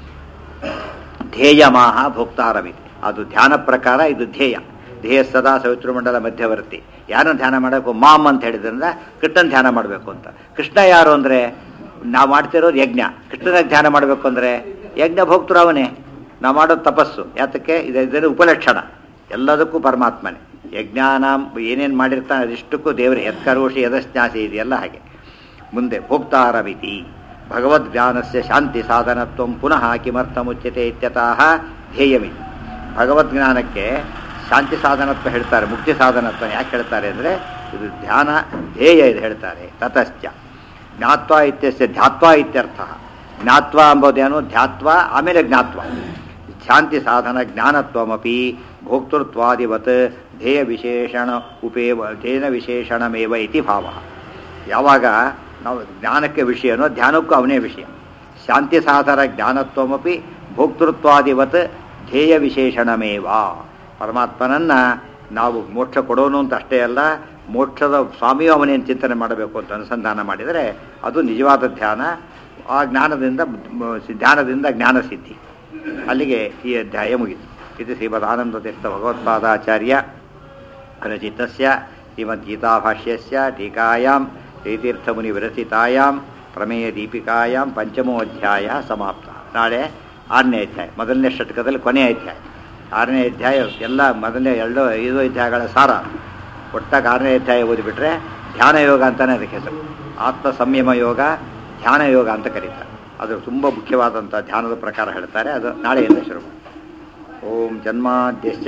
ಧ್ಯೇಯಮಾಹ ಭೋಕ್ತಾರಮಿತಿ ಅದು ಧ್ಯಾನ ಪ್ರಕಾರ ಇದು ಧ್ಯೇಯ ಧ್ಯೇಯ ಸದಾ ಸವಿತೃಮಂಡಲ ಮಧ್ಯವರ್ತಿ ಯಾರನ್ನ ಧ್ಯಾನ ಮಾಡಬೇಕು ಮಾಮ್ ಅಂತ ಹೇಳಿದ್ರಿಂದ ಕೃಷ್ಣನ್ ಧ್ಯಾನ ಮಾಡಬೇಕು ಅಂತ ಕೃಷ್ಣ ಯಾರು ಅಂದ್ರೆ ನಾವು ಮಾಡ್ತಿರೋದು ಯಜ್ಞ ಕೃಷ್ಣನ ಧ್ಯಾನ ಮಾಡಬೇಕು ಅಂದ್ರೆ ಯಜ್ಞ ಭೋಕ್ತರು ಅವನೇ ನಾವು ಮಾಡೋದು ತಪಸ್ಸು ಯಾತಕ್ಕೆ ಇದು ಇದರ ಉಪಲಕ್ಷಣ ಎಲ್ಲದಕ್ಕೂ ಪರಮಾತ್ಮನೇ ಯಜ್ಞಾನ ಏನೇನು ಮಾಡಿರ್ತಾನೆ ಅದಿಷ್ಟಕ್ಕೂ ದೇವರೇ ಯತ್ಕರೋಷಿ ಯದಸ್ನಾಸಿ ಇದೆಯಲ್ಲ ಹಾಗೆ ಮುಂದೆ ಭೋಕ್ತಾರಮಿತಿ ಭಗವದ್ಜ್ಞಾನಸ್ಯ ಶಾಂತಿ ಸಾಧನತ್ವ ಪುನಃ ಕಿಮರ್ಥಮುಚ್ಯತೆ ಇತ್ಯತಃ ಧ್ಯೇಯಮಿತಿ ಭಗವದ್ಜ್ಞಾನಕ್ಕೆ ಶಾಂತಿ ಸಾಧನತ್ವ ಹೇಳ್ತಾರೆ ಮುಕ್ತಿ ಸಾಧನತ್ವ ಯಾಕೆ ಹೇಳ್ತಾರೆ ಅಂದರೆ ಇದು ಧ್ಯಾನ ಧ್ಯೇಯ ಇದು ಹೇಳ್ತಾರೆ ತತಶ್ಚ ಜ್ಞಾತ್ವ ಇತ್ಯಸ್ಯ ಧ್ಯಾತ್ವ ಇತ್ಯರ್ಥ ಜ್ಞಾತ್ವ ಎಂಬುದೇನು ಧ್ಯಾತ್ವ ಆಮೇಲೆ ಜ್ಞಾತ್ವ ಶಾಂತಿ ಸಾಧನ ಜ್ಞಾನತ್ವಮಪಿ ಭೋಕ್ತೃತ್ವಾದಿವತ್ ಧ್ಯೇಯ ವಿಶೇಷಣ ಉಪೇವ ಧ್ಯೇಯ ವಿಶೇಷಣಮೇವ ಇತಿ ಭಾವ ಯಾವಾಗ ನಾವು ಜ್ಞಾನಕ್ಕೆ ವಿಷಯನೋ ಧ್ಯಾನಕ್ಕೂ ಅವನೇ ವಿಷಯ ಶಾಂತಿ ಸಾಧನ ಜ್ಞಾನತ್ವಮಪಿ ಭೋಕ್ತೃತ್ವಾದಿವತ್ ಧ್ಯೇಯ ವಿಶೇಷಣಮೇವ ಪರಮಾತ್ಮನನ್ನ ನಾವು ಮೋಕ್ಷ ಕೊಡೋನು ಅಂತ ಅಷ್ಟೇ ಅಲ್ಲ ಮೋಕ್ಷದ ಸ್ವಾಮಿಯು ಅವನೇನು ಚಿಂತನೆ ಮಾಡಬೇಕು ಅಂತ ಅನುಸಂಧಾನ ಮಾಡಿದರೆ ಅದು ನಿಜವಾದ ಧ್ಯಾನ ಆ ಜ್ಞಾನದಿಂದ ಮ- ಧ್ಯಾನದಿಂದ ಜ್ಞಾನ ಸಿದ್ಧಿ ಅಲ್ಲಿಗೆ ಈ ಅಧ್ಯಾಯ ಮುಗಿತು ಇದು ಶ್ರೀಮದ್ ಆನಂದತೀರ್ಥ ಭಗವತ್ಪಾದಾಚಾರ್ಯ ರಚಿತಸ್ಯ ಶ್ರೀಮದ್ಗೀತಾಭಾಷ್ಯಸ್ಯ ಟೀಕಾಯಾಂ ಶ್ರೀತೀರ್ಥಮುನಿವಿರಚಿತಾಯಾಂ ಪ್ರಮೇಯ ದೀಪಿಕಾಯಾಂ ಪಂಚಮೋ ಅಧ್ಯಾಯ ಸಮಾಪ್ತ ನಾಳೆ ಆರನೇ ಅಧ್ಯಾಯ ಮೊದಲನೇ ಷಟ್ಕದಲ್ಲಿ ಕೊನೆಯ ಅಧ್ಯಾಯ ಆರನೇ ಅಧ್ಯಾಯ ಎಲ್ಲ ಮೊದಲನೇ ಎರಡು ಐದು ಅಧ್ಯಾಯಗಳ ಸಾರ ಒಟ್ಟಾಗಿ ಆರನೇ ಅಧ್ಯಾಯ ಓದಿಬಿಟ್ರೆ ಧ್ಯಾನ ಯೋಗ ಅಂತಾನೆ ಅದಕ್ಕೆ ಹೆಸರು ಆತ್ಮ ಸಂಯಮ ಯೋಗ ಧ್ಯಾನ ಯೋಗ ಅಂತ ಕರೀತಾರೆ ಅದು ತುಂಬ ಮುಖ್ಯವಾದಂಥ ಧ್ಯಾನದ ಪ್ರಕಾರ ಹೇಳ್ತಾರೆ ಅದು ನಾಳೆಯಿಂದ ಶುರು ಮಾಡಿ ಓಂ ಜನ್ಮಾದ್ಯಶ್ಚ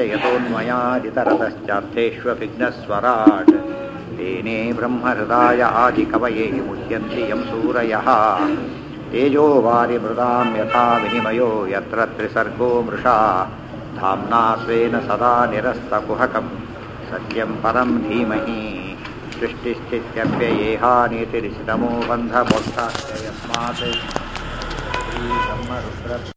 ಯಥೋನ್ಮಯಾದಿತರತಶ್ಚಾರ್ಥೇष्वभिघ्नस्वराट् तेने ब्रह्महृदाय आदिकवये मुह्यन्ति यं सूरयः तेजो वारिमृदां यथा विनिमयो यत्र त्रिसर्गो मृषा धाम्ना स्वेन सदा निरस्तकुहकं सत्यं परं धीमहि सृष्टिस्थित्यप्ययेहानीतिरिषितमो बन्धमोक्षाश्च यस्मात् श्रीब्रह्मरुद्र